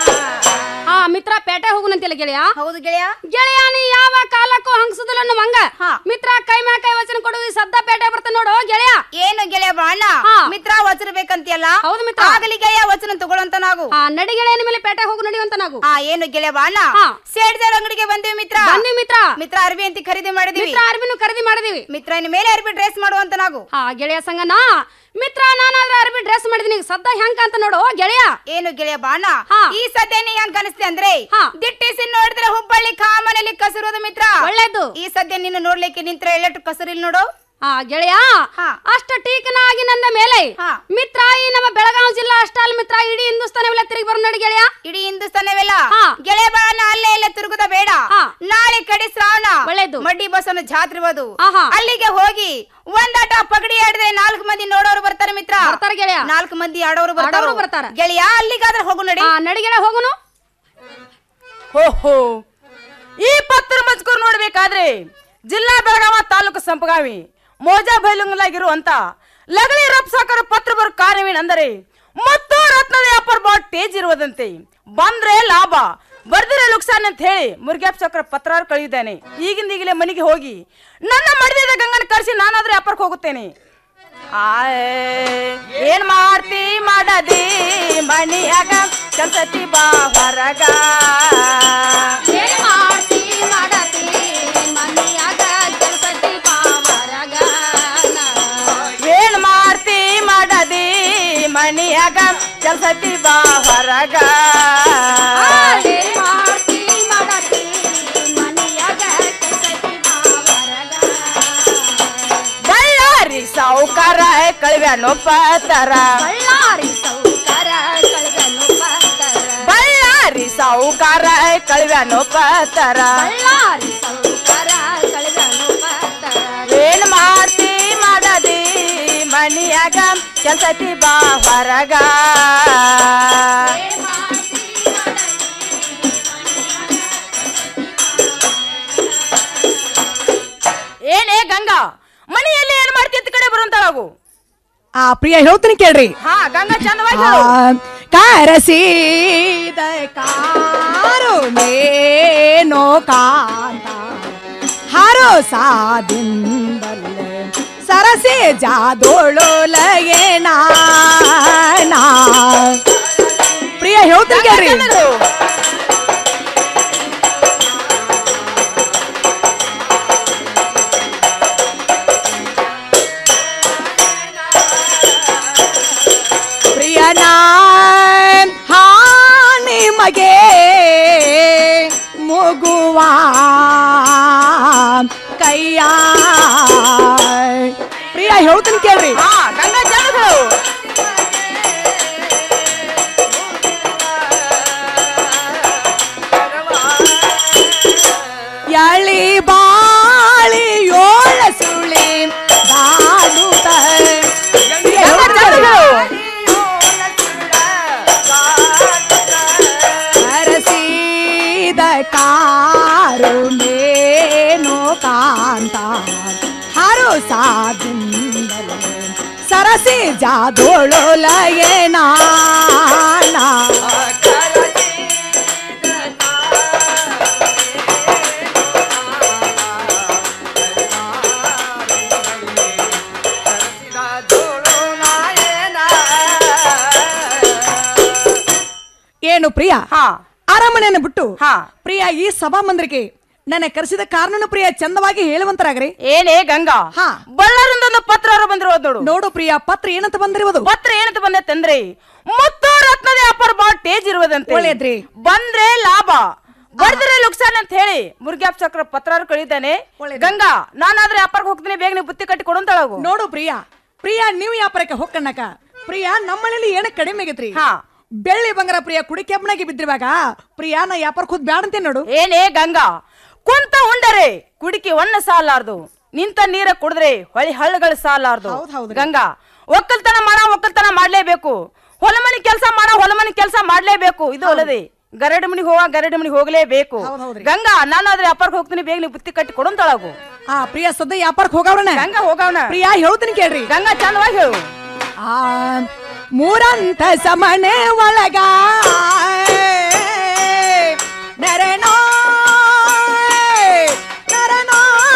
ಆ ಮಿತ್ರ ಪೇಟೆ ಹೋಗುನಂತಿಲ್ಲ ಗೆಳೆಯ ಹೌದು ಗೆಳೆಯ ಗೆಳೆಯ ನೀ ಯಾವ ಕಾಲಕ್ಕೂ ಹಂಗಸುದಿಲ್ಲ ನಮ್ಮ ಹಂಗ ಮಿತ್ರ ಕೈ ಮ್ಯಾ ಕೈ ವಚನ ಕೊಡು ಈ ಸದ್ದ ಪೇಟೆ ಬರ್ತಾನೆ ನೋಡು ಗೆಳೆಯ ಏನು ಗೆಳೆಯ ಬಾಣ ಮಿತ್ರ ವಚನ ಬೇಕಂತಿಯಲ್ಲ ಹೌದು ಮಿತ್ರ ಆಗಲಿ ಗೆಳೆಯ ವಚನ ತಗೊಳ್ಳಂತ ನಾವು ಆ ನಡಿ ಗೆಳೆಯನ ಮೇಲೆ ಪೇಟೆ ಹೋಗು ನಡೆಯುವಂತ ನಾವು ಆ ಏನು ಗೆಳೆಯ ಬಾಣ ಸೇಡ್ದಾರ ಅಂಗಡಿಗೆ ಬಂದಿವಿ ಮಿತ್ರ ಬಂದಿವಿ ಮಿತ್ರ ಮಿತ್ರ ಅರ್ಬಿ ಅಂತ ಖರೀದಿ ಮಾಡಿದಿವಿ ಮಿತ್ರ ಅರ್ಬಿನು ಖರೀದಿ ಮಾಡಿದಿವಿ ಮಿತ್ರ ಇನ್ ಮೇಲೆ ಅರ್ಬಿ ಡ್ರೆಸ್ ಮಾಡುವಂತ ನಾವು ಆ ಗೆಳೆಯ ಸಂಗನ ಮಿತ್ರ ನಾನಾದ್ರ ಅರ್ಬಿ ಡ್ರೆಸ್ ಮಾಡಿದೀನಿ ಸದ್ದ ಹೆಂಗ ಅಂತ ನೋಡು ಗೆಳೆಯ ಏನು ಗೆಳೆಯ ಬಾಣ ಈ ಸದ್ಯ ನೀ ಹೆಂಗ್ ಕಾಣಿಸ್ತಿ ಅಂದ್ರೆ ದಿಟ್ಟಿಸಿ ನೋಡಿದ್ರೆ ಹುಬ್ಬಳ್ಳಿ ಕಾಮನಲ್ಲಿ ಕಸರೋದು ಮಿತ್ರ ಒಳ್ಳೇದು ಈ ಸದ್ಯ ನಿನ್ನ ನೋಡ್ಲಿಕ್ಕೆ ನಿಂತ್ರೆ ಎಲ್ಲಟ್ಟು ಕಸರಿಲ್ ನೋಡು ಆ ಗೆಳೆಯ ಅಷ್ಟ ಟೀಕನಾಗಿ ನನ್ನ ಮೇಲೆ ಮಿತ್ರ ಈ ನಮ್ಮ ಬೆಳಗಾವಿ ಜಿಲ್ಲಾ ಅಷ್ಟಲ್ ಮಿತ್ರ ಇಡೀ ಹಿಂದೂಸ್ತಾನವೆಲ್ಲ ತಿರುಗಿ ಬರೋ ನೋಡಿ ಗೆಳೆಯ ಇಡೀ ಹಿಂದೂಸ್ತಾನವೆಲ್ಲ ಗೆಳೆಯ ಬಾಣ ಅಲ್ಲೇ ಎಲ್ಲ ತಿರುಗುದ ಬೇಡ ನಾಳೆ ಕಡೆ ಶ್ರಾವಣ ಒಳ್ಳೇದು ಮಡ್ಡಿ ಬಸವನ ಜಾತ್ರೆ ಬದು ಅಲ್ಲಿಗೆ ಹೋಗಿ ಒಂದಾಟ ಪಗಡಿ ಆಡಿದ್ರೆ ನಾಲ್ಕು ಮಂದಿ ನೋಡೋರು ಬರ್ತಾರೆ ಮಿತ್ರ ಬರ್ತಾರೆ ಗೆಳೆಯ ನಾಲ್ಕು ಮಂದಿ ಆಡೋರು ಬರ್ತಾರೆ ಆಡೋರು ಬರ್ತಾರ. ಗೆಳೆಯ ಅಲ್ಲಿಗಾದ್ರೆ ಹೋಗು ನಡಿ ಆ ನಡಿ ಗೆಳೆಯ ಹೋಗುನು ಓಹೋ ಈ ಪತ್ರ ಮಜ್ಕೂರ್ ನೋಡ್ಬೇಕಾದ್ರೆ ಜಿಲ್ಲಾ ಬೆಳಗಾವ ತಾಲೂಕು ಸಂಪಗಾವಿ ಮೋಜಾ ಬೈಲುಂಗಲಾಗಿರುವಂತ ಲಗಳಿ ರಪ್ಸಾಕರ ಪತ್ರ ಬರೋ ಕಾರಣವೇನೆಂದರೆ ಮತ್ತು ರತ್ನದ ವ್ಯಾಪಾರ ಬಾಳ ಟೇಜ್ ಇರುವುದಂತೆ ಬಂದ್ರೆ ಲಾಭ ಬರ್ದಿರ ಲುಕ್ಸಾನ್ ಅಂತ ಹೇಳಿ ಮುರುಗ್ಯಾಪ್ ಚಕ್ರ ಪತ್ರ ಕಳೆದಿದ್ದಾನೆ ಈಗಿಂದ ಈಗಲೇ ಮನೆಗೆ ಹೋಗಿ ನನ್ನ ಮಡಿದ ಗಂಗನ ಕರೆಸಿ ನಾನಾದ್ರೂ ವ್ಯಾಪಾರಕ್ಕೆ ಹೋಗುತ್ತೇನೆ ಆಯ್, ಏನ್ ಮಾಡ್ತಿ ಮಾಡದಿ ಮಣಿಯಾಗ ಕಲ್ಸತಿ ಬಾ ಹೊರಗ ಏನ್ ಮಾಡ್ತಿ ಮಾಡತಿ ಮನೆಯಾಗ ಕೆಲ್ಸತಿ ಬಾ ಹೊರಗ ಏನ್ ಮಾಡ್ತಿ ಮಾಡದಿ ಮಣಿಯಾಗ ಕಲ್ಸತಿ ಬಾ ಹೊರಗ ಏನ್ ಮಾಡ್ತಿ ಮಾಡತಿ ಮನೆಯಾಗ ಕೆಲ್ಸತಿ ಬಾ ಹೊರಗ ಬಳ್ಳಾರಿ ಸಾವುಕಾರ ಕಳ್ವ್ಯಾನೋ ಪತರ ಬಳ್ಳಾರಿ ಸೌಕರ ಕಳೆದನು ಪತ್ತರ ಬಳ್ಳಾರಿ ಸಾವುಕಾರ ಕಳ್ವ್ಯಾನೋ ಪತರ ಬಳ್ಳಾರಿ ಸೌಕರ ಕಳೆದನು ಪತ್ತರ ಏನ್ ಮಾಡ್ತಿ ಮಾಡದಿ ಮಣಿಯಾಗ ಕೆಲ್ಸತಿ ಬಾ ಹೊರಗ ಏನೇ ಗಂಗಾ ಮನೆಯಲ್ಲಿ ಏನ್ ಮಾಡ್ತಿ ಅಂತ ಕಡೆ ಬರುವಂತಾಗು ಆ ಪ್ರಿಯ ಹೇಳ್ತೀನಿ ಕೇಳ್ರಿ ಹಾ ಗಂಗಾ ಚಂದವಾಗಿ ಹೇಳು. ಕಾರಸೀದ ಕಾರು ಮೇನೋ ಕಾಂತ ಹರೋ ಸಾದಿಂದಲ್ಲೇ ಸರಸೆ ಜಾದೋಳೊಲಗೆ ನಾ ಪ್ರಿಯ ಹೇಳ್ತೀನಿ ಕೇಳ್ರಿ ಪ್ರಿಯನ ಹಾನಿ ಮಗೆ ಮುಗುವ ಕೈಯ ಪ್ರಿಯ ಹೇಳ್ತೀನಿ ಕೇಳ್ರಿ ಹಾ ಗಂಗಾ ಚಂದಗಳು ಎಳಿ ಬಾಳಿ ಯೋಳ ಸುಳಿ ದಾಡುತ್ತ ಪ್ರಿಯ ಹೇಳ್ತೀನಿ ಕೇಳ್ರಿ. ಹರಸಿದ ಕಾರು ಮೇನು ಕಾಂತ ಹರು ಸಾದಿಂದಲೇ ಸರಸಿ ಜಾದೋಳೊಲಗೆ ನಾನ ಏನು ಪ್ರಿಯ ಅರಮನೆಯನ್ನು ಬಿಟ್ಟು ಪ್ರಿಯ ಈ ಸಭಾ ಮಂದಿರಕ್ಕೆ ನನ್ನ ಕರೆಸಿದ ಕಾರಣನು ಪ್ರಿಯ ಚಂದವಾಗಿ ಹೇಳುವಂತರಾಗ್ರಿ ಏನೇ ಗಂಗಾ ಬಳ್ಳಾರಿಂದ ಒಂದು ಪತ್ರ ಅವರು ಬಂದಿರೋದು ನೋಡು ನೋಡು ಪ್ರಿಯ ಪತ್ರ ಏನಂತ ಬಂದಿರುವುದು ಪತ್ರ ಏನಂತ ಬಂದೈತಂದ್ರೆ ಮುತ್ತು ರತ್ನದ ವ್ಯಾಪಾರ ಬಾಳ ಟೇಜ್ ಇರುವುದಂತೆ ಒಳ್ಳೇದ್ರಿ. ಬಂದ್ರೆ ಲಾಭ ಬರ್ದ್ರೆ ಲುಕ್ಸಾನ್ ಅಂತ ಹೇಳಿ ಮುರುಗ್ಯಾಪ್ ಚಕ್ರ ಪತ್ರ ಕಳಿದ್ದಾನೆ ಗಂಗಾ ನಾನಾದ್ರೆ ವ್ಯಾಪಾರಕ್ಕೆ ಹೋಗ್ತೀನಿ ಬೇಗ ನೀವು ಬುತ್ತಿ ಕಟ್ಟಿ ಕೊಡಂತಳಗು ನೋಡು ಪ್ರಿಯ ಪ್ರಿಯ ನೀವು ವ್ಯಾಪಾರಕ್ಕೆ ಹೋಗ್ಕಣ್ಣಕ ಪ್ರಿಯ ನಮ್ಮನೇಲಿ ಏನ ಕಡಿಮೆ ಆಗೈತ್ರಿ ಬೆಳ್ಳಿ ಬಂಗಾರ ಪ್ರಿಯ ಕುಡಿ ಕೆಬ್ಬನಾಗಿ ಬಿದ್ದಿರುವಾಗ ಪ್ರಿಯ ನಾ ವ್ಯಾಪಾರಕ್ಕೆ ಹೋದ್ ಬ್ಯಾಡ ಅಂತ ನೋಡು ಏನೇ ಗಂಗಾ ಕುಂತ ಉಂಡರೆ ಕುಡಿಕೆ ಒಣ್ಣ ಸಾಲಾರ್ದು ನಿಂತ ನೀರ ಕುಡಿದ್ರೆ ಹೊಳಿ ಹಳ್ಳಗಳು ಸಾಲಾರ್ದು ಗಂಗಾ ಒಕ್ಕಲ್ತನ ಮಾಡ ಒಕ್ಕಲ್ತನ ಮಾಡ್ಲೇಬೇಕು ಹೊಲಮನಿ ಕೆಲಸ ಮಾಡ ಹೊಲಮನಿ ಕೆಲಸ ಮಾಡ್ಲೇಬೇಕು ಇದು ಅಲ್ಲದೆ ಗರಡಿ ಮನಿಗೆ ಹೋಗ ಗರಡಿ ಮನಿಗೆ ಹೋಗ್ಲೇಬೇಕು ಗಂಗಾ ನಾನು ಆದ್ರೆ ವ್ಯಾಪಾರಕ್ಕೆ ಹೋಗ್ತೀನಿ ಬೇಗ ನೀವು ಬುತ್ತಿ ಕಟ್ಟಿ ಕೊಡಂತಳಗು ಆ ಪ್ರಿಯ ಸದ್ಯ ವ್ಯಾಪಾರಕ್ಕೆ ಹೋಗವ್ರನ ಗಂಗಾ ಹೋಗವನ ಪ್ರಿಯ ಹೇಳ್ತೀನಿ ಕೇಳ್ರಿ ಗಂಗಾ ಚಂದವಾಗಿ ಹೇಳು ಆ ಮೂರಂತ ಸಮನೆ ಒಳಗ ನೆರೆನೋ ನೆರೆನೋ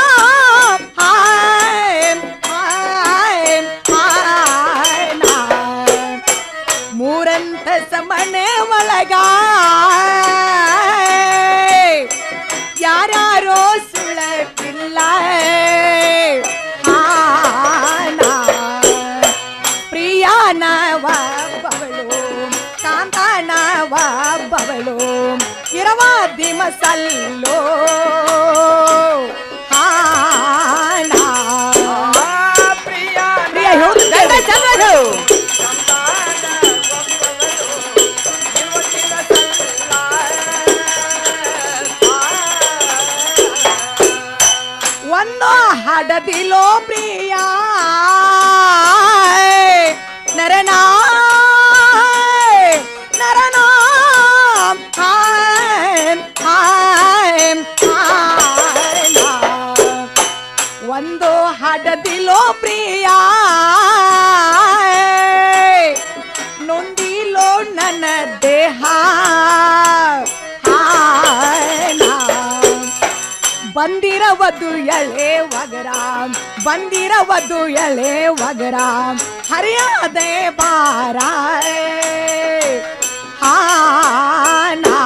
ಹಾಯ್ ಹಾಯ್ ಹಾಯ್ ನಾ. ಮೂರಂತ ಸಮನೆ ಒಳಗ ಯಾರ್ಯಾರೋ ಸುಳಪಿಲ್ಲ ಹಾನಾ ಪ್ರಿಯಾನವಬ್ಬವಳು ಕಾಂತಾನವಬ್ಬವಳು ಇರವಾದಿ ಮಸಲ್ಲೋ ಹಾನಾ ಪ್ರಿಯ ಹೇಳ್ತೀನಿ ಗಂಗಾ ಚಂದವಾಗಿ ಹೇಳು ಒಂದು ಹಡದಿಲೋ ಪ್ರಿಯ ನರನಾ ನರನಾ ಹಾಯ್ ಹಾಯ್ ಹಾಯ್ ನಾ. ಒಂದು ಹಡದಿಲೋ ಪ್ರಿಯ ನೊಂದಿಲೋ ನನ್ನ ದೇಹ ಹಾಯ್ ನಾ. ಬಂದಿರವದು ಎಳೆ ವಗರ ಬಂದಿರವದು ಎಳೆ ವಗರ ಹರಿಯಾದೆ ಬಾರ ಹಾನಾ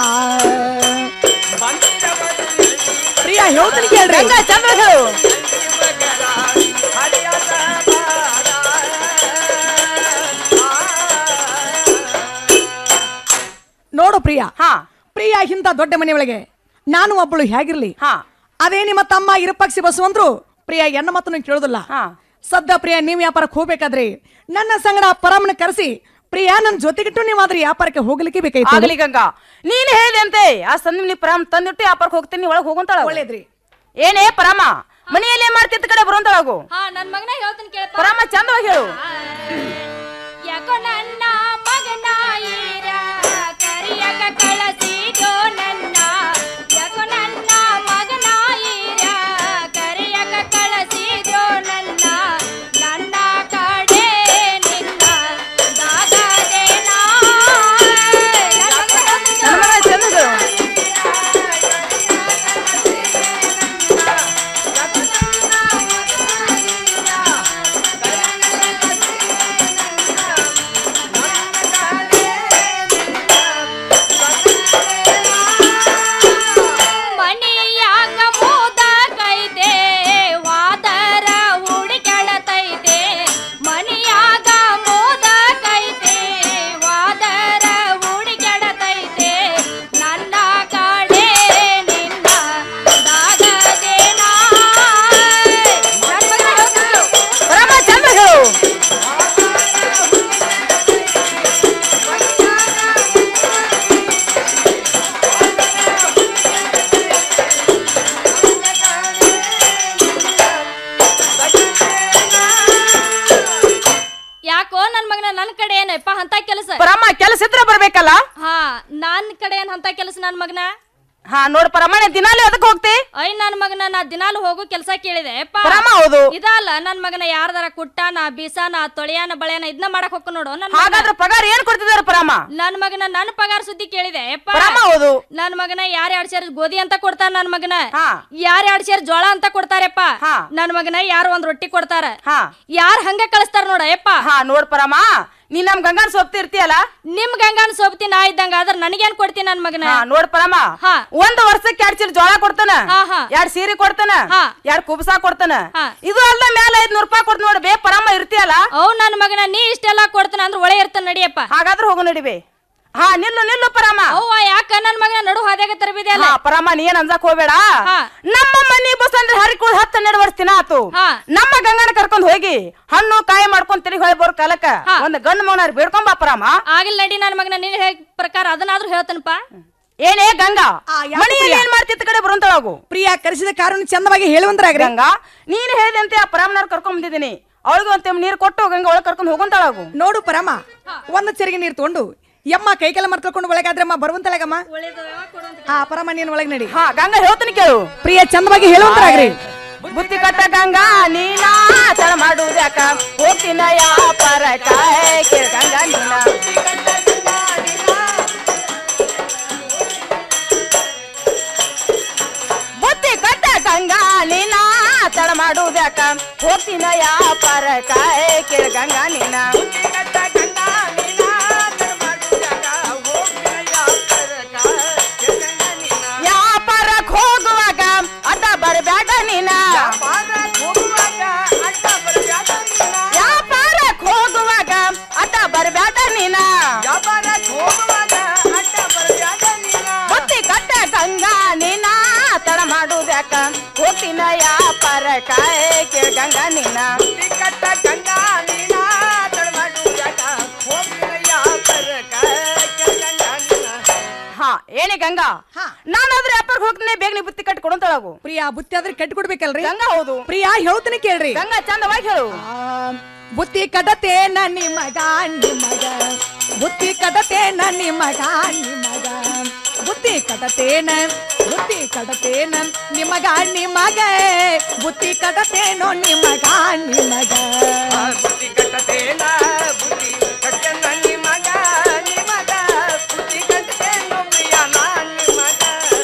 ಪ್ರಿಯ ಹೇಳ್ತೀನಿ ಕೇಳ್ರಿ ಗಂಗಾ ಚಂದವಾಗಿ ಹೇಳು ನೋಡು ಪ್ರಿಯ ಪ್ರಿಯ ಇಂಥ ದೊಡ್ಡ ಮನೆಯೊಳಗೆ ನಾನು ಒಬ್ಬಳು ಹೇಗಿರ್ಲಿ ಅದೇ ನಿಮ್ಮ ತಮ್ಮ ಇರಪಕ್ಷಿ ಬಸವಂದ್ರು ಪ್ರಿಯ ಎನ್ನ ಮಾತನ್ನು ಕೇಳೋದಿಲ್ಲ ಸದ್ದ ಪ್ರಿಯ ನೀವು ವ್ಯಾಪಾರಕ್ಕೆ ಹೋಗ್ಬೇಕಾದ್ರೆ ನನ್ನ ಸಂಗಡ ಪರಮನ ಕರೆಸಿ ಪ್ರಿಯ ನನ್ನ ಜೊತೆಗಿಟ್ಟು ನೀವಾದ್ರೆ ವ್ಯಾಪಾರಕ್ಕೆ ಹೋಗ್ಲಿಕ್ಕೆ ಬೇಕಾಯ್ತು ಆಗಲಿ ಗಂಗಾ ನೀನ್ ಹೇಳಿದಂತೆ ಆ ಸಂದಿ ನೀ ಪರಾಮ್ ತಂದಿಟ್ಟು ವ್ಯಾಪಾರಕ್ಕೆ ಹೋಗ್ತೀನಿ ಒಳಗೆ ಹೋಗಂತಾಳ ಒಳ್ಳೇದ್ರಿ ಏನೇ ಪರಾಮ ಮನೆಯಲ್ಲಿ ಏನ್ ಮಾಡ್ತಿದ್ದ ಕಡೆ ಬರುವಂತಾಳಗು ಹಾ ನನ್ ಮಗನ ಹೇಳ್ತೀನಿ ಕೇಳಪ್ಪ ಪರಾಮ ಚಂದವಾಗಿ ಹೇಳು ಯಾಕೋ ನನ್ನ ಮಗನ ಈರ ಕರಿಯಕ ಕಳಸಿದೋ ನನ್ನ ಯಾಕೋ ನನ್ನ ಮಗನ ಈರ ಕರಿಯಕ ಕಳಸಿದೋ ನನ್ನ ನನ್ನ ಕಡೆ ನಿನ್ನ ದಾಗದೇನ ನನ್ನ ಮಗ ಚಂದದು ಮಣಿಯಾಗ ಮೋದ ಕೈದೆ ವಾದರ ಹುಡುಕೆಳತೈತೆ ಮಣಿಯಾಗ ಮೋದ ಕೈದೆ ವಾದರ ಹುಡುಕೆಳತೈತೆ ನನ್ನ ಕಡೆ ನಿನ್ನ ದಾಗದೇನ ಪರಾಮ ಚಂದವಾಗಿ ಹೇಳು ಯಾಕೋ ನನ್ ಮಗನ ನನ್ ಕಡೆ ಏನಪ್ಪ ಅಂತ ಕೆಲಸ ಪರಾಮ ಕೆಲಸ ಇದ್ರೆ ಬರ್ಬೇಕಲ್ಲ ಹಾ ನನ್ ಕಡೆ ಏನ್ ಅಂತ ಕೆಲಸ ನನ್ ಮಗನ ಹಾ ನೋಡ್ ಪರಮಾಣೆ ದಿನಾಲು ಅದಕ್ಕೆ ಹೋಗ್ತಿ ಐ ನನ್ ಮಗನ ನಾ ದಿನಾಲು ಹೋಗೋ ಕೆಲಸ ಕೇಳಿದೆ ಪರಮ ಹೌದು. ಇದಲ್ಲ ನನ್ ಮಗನ ಯಾರ್ದಾರ ಕುಟ್ಟಾನ ಬೀಸಾನ ತೊಳೆಯಾನ ಬಳೆಯನ ಇದನ್ನ ಮಾಡಕ್ ಹೋಗ ನೋಡು ನನ್ ಹಾಗಾದ್ರೆ ಪಗಾರ ಏನ್ ಕೊಡ್ತಿದಾರೆ ಪರಾಮ ನನ್ ಮಗನ ನನ್ ಪಗಾರ ಸುದ್ದಿ ಕೇಳಿದೆ ಪರಮ ಹೌದು. ನನ್ ಮಗನ ಯಾರ್ ಎರಡ್ ಸೇರ್ ಗೋಧಿ ಅಂತ ಕೊಡ್ತಾರ ನನ್ ಮಗನ ಯಾರ್ ಎರಡ್ ಸೇರ್ ಜೋಳ ಅಂತ ಕೊಡ್ತಾರಪ್ಪ ನನ್ ಮಗನ ಯಾರು ಒಂದ್ ರೊಟ್ಟಿ ಕೊಡ್ತಾರ ಯಾರ್ ಹಂಗ ಕಳಿಸ್ತಾರ ನೋಡ ಯಪ್ಪ ಹಾ ನೋಡ್ ಪರಮ ನೀ ನಮ್ ಗಂಗಾನ ಸೋಪ್ತಿ ಇರ್ತೀಯಲ್ಲ ನಿಮ್ ಗಂಗಾನ ಸೋಪ್ತಿ ನಾ ಇದ್ದಂಗ ಆದ್ರ ನನಗೇನ್ ಕೊಡ್ತೀನಿ ನನ್ ಮಗನ ಹಾ ನೋಡ್ ಪರಮ ಒಂದ್ ವರ್ಷಕ್ಕೆ ಎರಡ್ ಚೀಲ ಜೋಳ ಕೊಡ್ತಾನ ಎರಡ್ ಸೀರೆ ಕೊಡ್ತಾನ ಎರಡ್ ಕುಬ್ಸಾ ಕೊಡ್ತಾನ ಇದು ಅಲ್ಲ ಮ್ಯಾಲ ಐದ್ನೂರ್ ರೂಪಾಯಿ ಕೊಡ್ತ ನೋಡಿ ಬೇ ಪರಮ ಇರ್ತೀಯಲ್ಲ ಅವ್ ನನ್ ಮಗನ ನೀ ಇಷ್ಟೆಲ್ಲಾ ಕೊಡ್ತಾನ ಅಂದ್ರ ಒಳ್ಳೆ ಇರ್ತಾನ ನಡಿಯಪ್ಪ ಹಾಗಾದ್ರೆ ಹೋಗು ನಡಿಬೇ ಹಾ ನಿಲ್ಲು ನಿಲ್ಲು ಪರಮ ಅವ್ವ ಯಾಕ ನನ್ ಮಗನ ನಡು ಹಾದ್ಯಾಗ ತರಬಿದೆ ಅಲ್ಲ ಹಾ ಪರಮ ನೀ ಏನ್ ಅನ್ಸಕ್ ಹೋಗ್ಬೇಡ ನಮ್ಮ ಮನಿ ಬಸ್ ಅಂದ್ರೆ ಹರಿಕುಳ್ ಹತ್ತು ಹನ್ನೆರಡು ವರ್ಷ ದಿನ ಆತು ನಮ್ಮ ಗಂಗನ ಕರ್ಕೊಂಡ್ ಹೋಗಿ ಹಣ್ಣು ಕಾಯಿ ಮಾಡ್ಕೊಂಡ್ ತಿರುಗಿ ಹೊಳಿ ಬರೋ ಕಾಲಕ್ಕ ಒಂದ್ ಗಂಡು ಮಗನ ಬೇಡ್ಕೊಂಬಾ ಪರಮ ಆಗಿಲ್ಲ ನಡಿ ನನ್ ಮಗನ ನಿನ್ ಹೇಗ್ ಪ್ರಕಾರ ಅದನ್ನಾದ್ರೂ ಹೇಳ್ತಾನಪ್ಪ ಏನೇ ಗಂಗಾ ಯಾಕೆ ಮನೆಯಲ್ಲಿ ಪ್ರಿಯ? ಏನ್ ಮಾಡ್ತಿತ್ತ ಕಡೆ ಬರುವಂತಳಾಗು ಪ್ರಿಯ ಕರೆಸಿದ ಕಾರಣ ಚಂದವಾಗಿ ಹೇಳುವಂದ್ರಾಗ್ರಿ ಗಂಗಾ ನೀನ್ ಹೇಳಿದಂತೆ ಆ ಪರಮನವ್ರ ಕರ್ಕೊಂಡ್ ಬಂದಿದ್ದೀನಿ ಅವಳಿಗೆ ಒಂದ್ ನೀರ್ ಕೊಟ್ಟು ಗಂಗಾ ಒಳಗ್ ಕರ್ಕೊಂಡ್ ಹೋಗುವಂತಳಾಗು ನೋಡು ಪರಮ ಒಂದು ಚೆರಿಗೆ ನೀರು ತಗೊಂಡು ಯಮ್ಮ ಕೈಕೆಲ್ಲ ಮರ್ಕೊಂಡು ಒಳಗಾದ್ರಮ್ಮ ಬರುವಂತಳಗಮ್ಮ ಹಾ ಪರಮ ನೀನ್ ಒಳಗ್ ನಡಿ ಹಾ ಗಂಗಾ ಹೇಳ್ತೀನಿ ಕೇಳು ಪ್ರಿಯ ಚಂದವಾಗಿ ಹೇಳುವಂತರಾಗ್ರಿ ಬುತ್ತಿ ಕಟ್ಟ ಗಂಗಾ ನೀನಾ ತಡ ಮಾಡುವುದ್ಯಾಕ ಹೋಗ್ತೀನ ಯಾ ಪರ ಕಾಯ್ ಕೇಳ ಗಂಗಾ ನೀನಾ ಬುತ್ತಿ ಕಟ್ಟ ಗಂಗಾ ನೀನಾ ತಡ ಮಾಡುವುದ್ಯಾಕ ಹೋಗ್ತೀನ ಯಾ ಪರ ಕಾಯ್ ಕೇಳ ಗಂಗಾ ನೀನಾ ವ್ಯಾಪಾರಕ್ ಹೋಗುವಾಗ ಅಡ್ಡ ಬರಬೇಡ ನೀನ ವ್ಯಾಪಾರಕ್ ಹೋಗುವಾಗ ಅಡ್ಡ ಬರಬೇಡ ನೀನ ಬುತ್ತಿ ಕಟ್ಟ ಗಂಗಾ ನೀನ ತಡ ಮಾಡುದ್ಯಾಕ ಹೋಗ್ತೀನ ವ್ಯಾಪಾರ ಕಾಯ್ ಕೇಳ ಗಂಗಾ ನೀನ ಕಟ್ಟ ಗಂಗಾ ನೀನ ತಡ ಮಾಡುದ್ಯಾಕ ಹೋಗ್ತೀನ ವ್ಯಾಪಾರ ಹಾ ಏನೇ ಗಂಗಾ ನಾನಾದ್ರೆ ವ್ಯಾಪಾರಕ್ಕೆ ಹೋಗ್ತೀನಿ ಬೇಗ ನೀ ಬುತ್ತಿ ಕಟ್ಟಿ ಕೊಡಂತಳಾಗು ಪ್ರಿಯ ಬುತ್ತಿ ಆದ್ರೆ ಕಟ್ಟಿ ಕೊಡ್ಬೇಕಲ್ರಿ ಗಂಗಾ ಹೌದು ಪ್ರಿಯ ಹೇಳ್ತೀನಿ ಕೇಳ್ರಿ ಗಂಗಾ ಚಂದವಾಗಿ ಹೇಳು ಬುತ್ತಿ ಕಡತೆ ನನ್ನಿ ಮಗ ನಿಮಗ ಬುತ್ತಿ ಕಡತೇನ ನಿಮಗ ನಿಮಗ ಬುತ್ತಿ ಕಡತೇನ ಬುತ್ತಿ ಕಡತೇನ ನಿಮಗ ನಿಮಗ ಬುತ್ತಿ ಕಡತೇನೋ ನಿಮಗ ನಿಮಗ ಬುತ್ತಿ ಕಟ್ಟತೇನ ಬುತ್ತಿ ಕಟ್ಟನ ನಿಮಗ ನಿಮಗ ಬುತ್ತಿ ಕಟ್ಟತೇನು ಪ್ರಿಯ ನಾನ್ ನಿಮಗ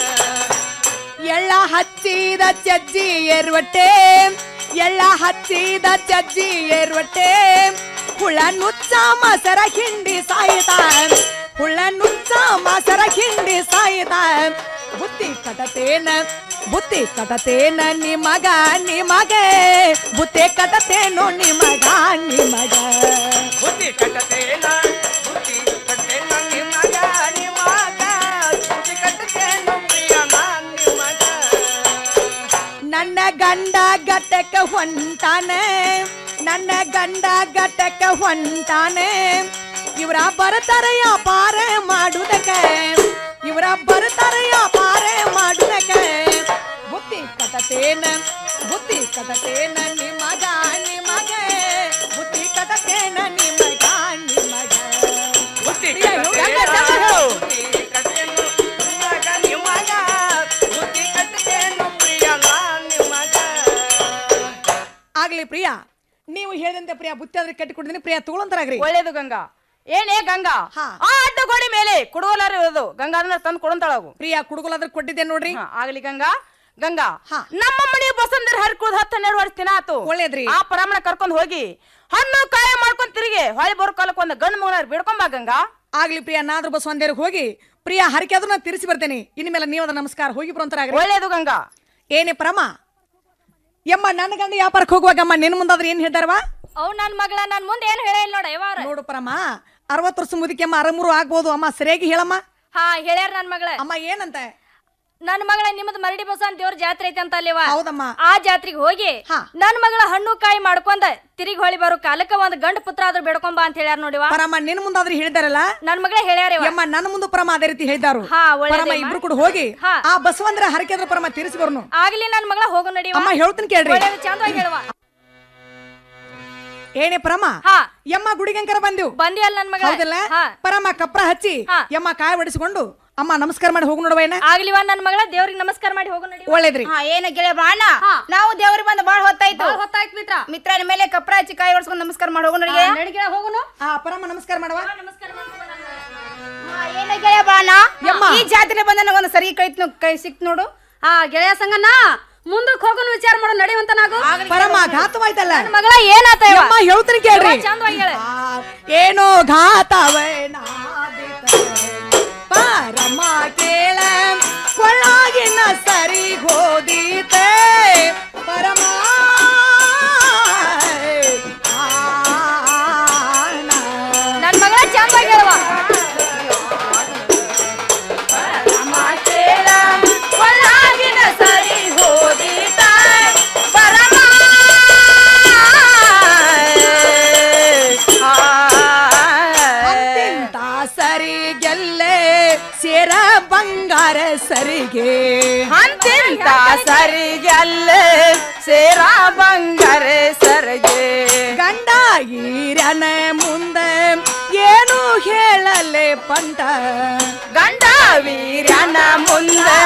ಎಳ್ಳ ಹಚ್ಚಿದ ಚಜ್ಜಿ ಏರ್ವಟ್ಟೆ ಎಳ್ಳ ಹಚ್ಚಿದ ಚಜ್ಜಿ ಏರ್ವಟ್ಟೆ ಹುಳ ನುಚ್ಚ ಮಸರ ಹಿಂಡಿ ಸಾಯಿತ ಹುಳ ನುಚ್ಚ ಮಸರ ಹಿಂಡಿ ಸಾಯಿತ ಬುತ್ತಿ ಕಟತೇನ ಬುತ್ತಿ ಕಟತೇನ ನಿಮಗ ನಿಮಗ ಬುತ್ತಿ ಕಟತೇನೋ ನಿಮಗ ನಿಮಗ ಬುತ್ತಿ ಕಟ್ಟತೇನ ಬುತ್ತಿ ಕಟ್ಟತೇನ ನಿಮಗ ನಿಮಗ ಬುತ್ತಿ ಕಟ್ಟತೇನು ಪ್ರಿಯ ನಾನ್ ನಿಮಗ ನನ್ನ ಗಂಡ ಗಟ್ಟಕ ಹೊಂಟಾನೆ ನನ್ನ ಗಂಡ ಗಟ್ಟಕ ಹೊಂಟಾನೆ ಇವರ ಬರ್ತಾರ ವ್ಯಾಪಾರ ಮಾಡುದಕ್ಕೆ ಇವರ ಬರ್ತಾರ ವ್ಯಾಪಾರ ಮಾಡುದಕ್ಕೆ ಬುತ್ತಿ ಕಟತೇನ ಬುತ್ತಿ ಕಟತೇನ ನಿಮಗ ನಿಮಗ ಬುತ್ತಿ ಕಟತೇನ ನಿಮಗ ನಿಮಗ ಬುತ್ತಿ ಗಂಗ ಚಂದ ಹೇಳು. ಬುತ್ತಿ ಕಟ್ಟತೇನು ನಿಮಗ ನಿಮಗ ಬುತ್ತಿ ಕಟ್ಟತೇನು ಪ್ರಿಯ ನಾನ್ ನಿಮಗ ಆಗ್ಲಿ ಪ್ರಿಯ ನೀವು ಹೇಳಿದಂತೆ ಪ್ರಿಯ ಬುತ್ತಿ ಆದ್ರೆ ಕಟ್ಟಿ ಕೊಡ್ತೀನಿ ಪ್ರಿಯ ತಗೊಳಂತರಾಗ್ರಿ ಒಳ್ಳೇದು ಗಂಗಾ ಏನೇ ಗಂಗಾ ಆ ಅಡ್ಡ ಗೋಡಿ ಮೇಲೆ ಕುಡುವಲಾರ ಇರೋದು ಗಂಗಾ ಅದನ್ನ ತಂದು ಕೊಡಂತಳಾಗು ಪ್ರಿಯ ಕುಡುಗೋಲಾದ್ರೆ ಕೊಟ್ಟಿದ್ದೆ ನೋಡ್ರಿ ಆಗ್ಲಿ ಗಂಗಾ ಗಂಗಾ ನಮ್ಮ ಮನೆ ಬಸಂದ್ರ ಹರ್ಕುದ್ ಹತ್ತು ಹನ್ನೆರಡು ವರ್ಷ ದಿನ ಆತು ಒಳ್ಳೇದ್ರಿ ಆ ಪರಮಣ ಕರ್ಕೊಂಡ್ ಹೋಗಿ ಹಣ್ಣು ಕಾಯಿ ಮಾಡ್ಕೊಂಡ್ ತಿರುಗಿ ಹೊಳಿ ಬರೋ ಕಾಲಕ್ಕೆ ಒಂದು ಗಂಡು ಮಗನ ಬಿಡ್ಕೊಂಬ ಗಂಗಾ ಆಗ್ಲಿ ಪ್ರಿಯ ನಾದ್ರ ಬಸವಂದೇರಿಗೆ ಹೋಗಿ ಪ್ರಿಯ ಹರಕೆ ಅದನ್ನ ತಿರ್ಸಿ ಬರ್ತೇನೆ ಇನ್ಮೇಲೆ ನೀವು ಅದ ನಮಸ್ಕಾರ ಹೋಗಿ ಬರೋಂತರಾಗ್ರಿ ಒಳ್ಳೇದು ಗಂಗಾ ಏನೇ ಪರಮ ಯಮ್ಮ ನನ್ನ ಗಂಡ ವ್ಯಾಪಾರಕ್ಕೆ ಹೋಗುವಾಗಮ್ಮ ನಿನ್ ಮುಂದಾದ್ರೆ ಏನ್ ಹೇಳ್ತಾರವ ಅವ್ ನನ್ ಮಗಳ ನನ್ ಮುಂದೆ ಏನ್ ಹೇಳ ನೋಡ ಯವಾರ ನೋಡು ಪರಮ ಅರವತ್ತು ವರ್ಷ ಮುದುಕಿಯಮ್ಮ ಅರಮೂರು ಆಗ್ಬೋದು ಅಮ್ಮ ಸರಿಯಾಗಿ ಹೇಳಮ್ಮ ಹಾ ಹೇಳ್ಯಾರ ನನ್ ಮಗಳ ಅಮ್ಮ ಏನಂತ ನನ್ ಮಗಳ ನಿಮ್ಮದ್ ಮರಡಿ ಬಸವನ್ ದೇವ್ರ ಜಾತ್ರೆ ಐತೆ ಅಂತ ಅಲ್ಲಿವ ಹೌದಮ್ಮ ಆ ಜಾತ್ರೆಗೆ ಹೋಗಿ ನನ್ ಮಗಳ ಹಣ್ಣು ಕಾಯಿ ಮಾಡ್ಕೊಂಡ ತಿರುಗಿ ಹೊಳಿ ಬರೋ ಕಾಲಕ್ಕ ಒಂದ್ ಗಂಡ ಪುತ್ರ ಆದ್ರೂ ಬೇಡ್ಕೊಂಬ ಅಂತ ಹೇಳ್ಯಾರ ನೋಡಿವ ಪರಮ ನಿನ್ ಮುಂದಾದ್ರೆ ಹೇಳಿದಾರಲ್ಲ ನನ್ ಮಗಳ ಹೇಳ್ಯಾರ ಯಮ್ಮ ನನ್ನ ಮುಂದೆ ಪರಮ ಅದೇ ರೀತಿ ಹೇಳಿದಾರು ಹಾ, ಒಳ್ಳೇದೇ ಪರಮ ಅಮ್ಮ. ಇಬ್ರು ಕೂಡ ಹೋಗಿ ಹಾ. ಆ ಬಸವಂದ್ರ ಹರಕೆ ಅದ್ರ ಪರಮ ತಿರ್ಸಿ ಬರ್ನು ಆಗ್ಲಿ ನನ್ ಮಗಳ ಹೋಗು ನಡಿವ ಅಮ್ಮ ಹೇಳ್ತೀನಿ ಕೇಳ್ರಿ ಒಳ್ಳೇದು ಚಂದವಾಗಿ ಹೇಳುವ ಏನೇ ಪರಮ ಯಮ್ಮ ಗುಡಿಗಂಕರ ಬಂದೆವು ಬಂದಿ ಅಲ್ಲ ನನ್ ಮಗಳ ಹೌದಲ್ಲ ಪರಮ ಕಪ್ರ ಹಚ್ಚಿ ಯಮ್ಮ ಕಾಯಿ ಹೊಡಿಸ್ಕೊಂಡು ಅಮ್ಮ ನಮಸ್ಕಾರ ಮಾಡಿ ಹೋಗಿ ನೋಡುವ ಏನ ಆಗ್ಲಿವ ನನ್ ಮಗಳ ದೇವ್ರಿಗೆ ನಮಸ್ಕಾರ ಮಾಡಿ ಹೋಗು ನಡಿ ಒಳ್ಳೇದ್ರಿ ಹಾ ಏನ ಗೆಳೆಯ ಬಾಣ ನಾವು ದೇವ್ರಿಗೆ ಬಂದು ಬಾಳ ಹೊತ್ತಾಯ್ತು ಹೊತ್ತಾಯ್ತು ಮಿತ್ರ ಮಿತ್ರನ ಮೇಲೆ ಕಪ್ರ ಹಚ್ಚಿ ಕಾಯಿ ಹೊಡ್ಸ್ಕೊಂಡು ನಮಸ್ಕಾರ ಮಾಡಿ ಹೋಗು ನಡಿಗೆ ನಡಿಗೆ ಹೋಗುನು ಆ ಪರಮ ನಮಸ್ಕಾರ ಮಾಡುವ ಏನ ಗೆಳೆಯ ಬಾಣ ಯಮ್ಮ. ಈ ಜಾತ್ರೆ ಬಂದ ನನಗೊಂದು ಸರಿ ಕೈತ್ ಕೈ ಸಿಕ್ತ್ ನೋಡು ಆ ಗೆಳೆಯ ಸಂಗಣ್ಣ ಮುಂದಕ್ಕೆ ಹೋಗೋನು ವಿಚಾರ ಮಾಡೋ ನಡೆಯುವಂತ ನಾವು ಪರಮ ಘಾತವಾಯ್ತಲ್ಲ ನನ್ ಮಗಳ ಏನಾತ ಇವ? ಯಮ್ಮ ಹೇಳ್ತೀನಿ ಕೇಳ್ರಿ ಇವ ಚಂದವಾಗಿ ಹೇಳು. ಏನೋ ಘಾತವೇ ಪರಮ ಕೇಳ ಕೊಳ್ಳಾಗಿನ ಸರಿ ಗೋದೀತೆ ಪರಮ ನನ್ ಮಗಳ ಚಂದವಾಗಿ ಹೇಳುವ ಸರಿ ಹೋದಿತ ಪರಮ ಅಂತಿಂತ ಸರಿ ಗೆಲ್ಲೆ ಸೇರ ಬಂಗಾರ ಸರಿಗೆ ಅಂತಿಂತ ಸರಿಗೆಲ್ಲ ಸೇರ ಬಂಗಾರ ಸರಿಗೆ ಗಂಡ ಈರನ ಮುಂದೆ ಏನು ಹೇಳಲೆ ಪಂಟ ಗಂಡ ವೀರ್ಯನ ಮುಂದೆ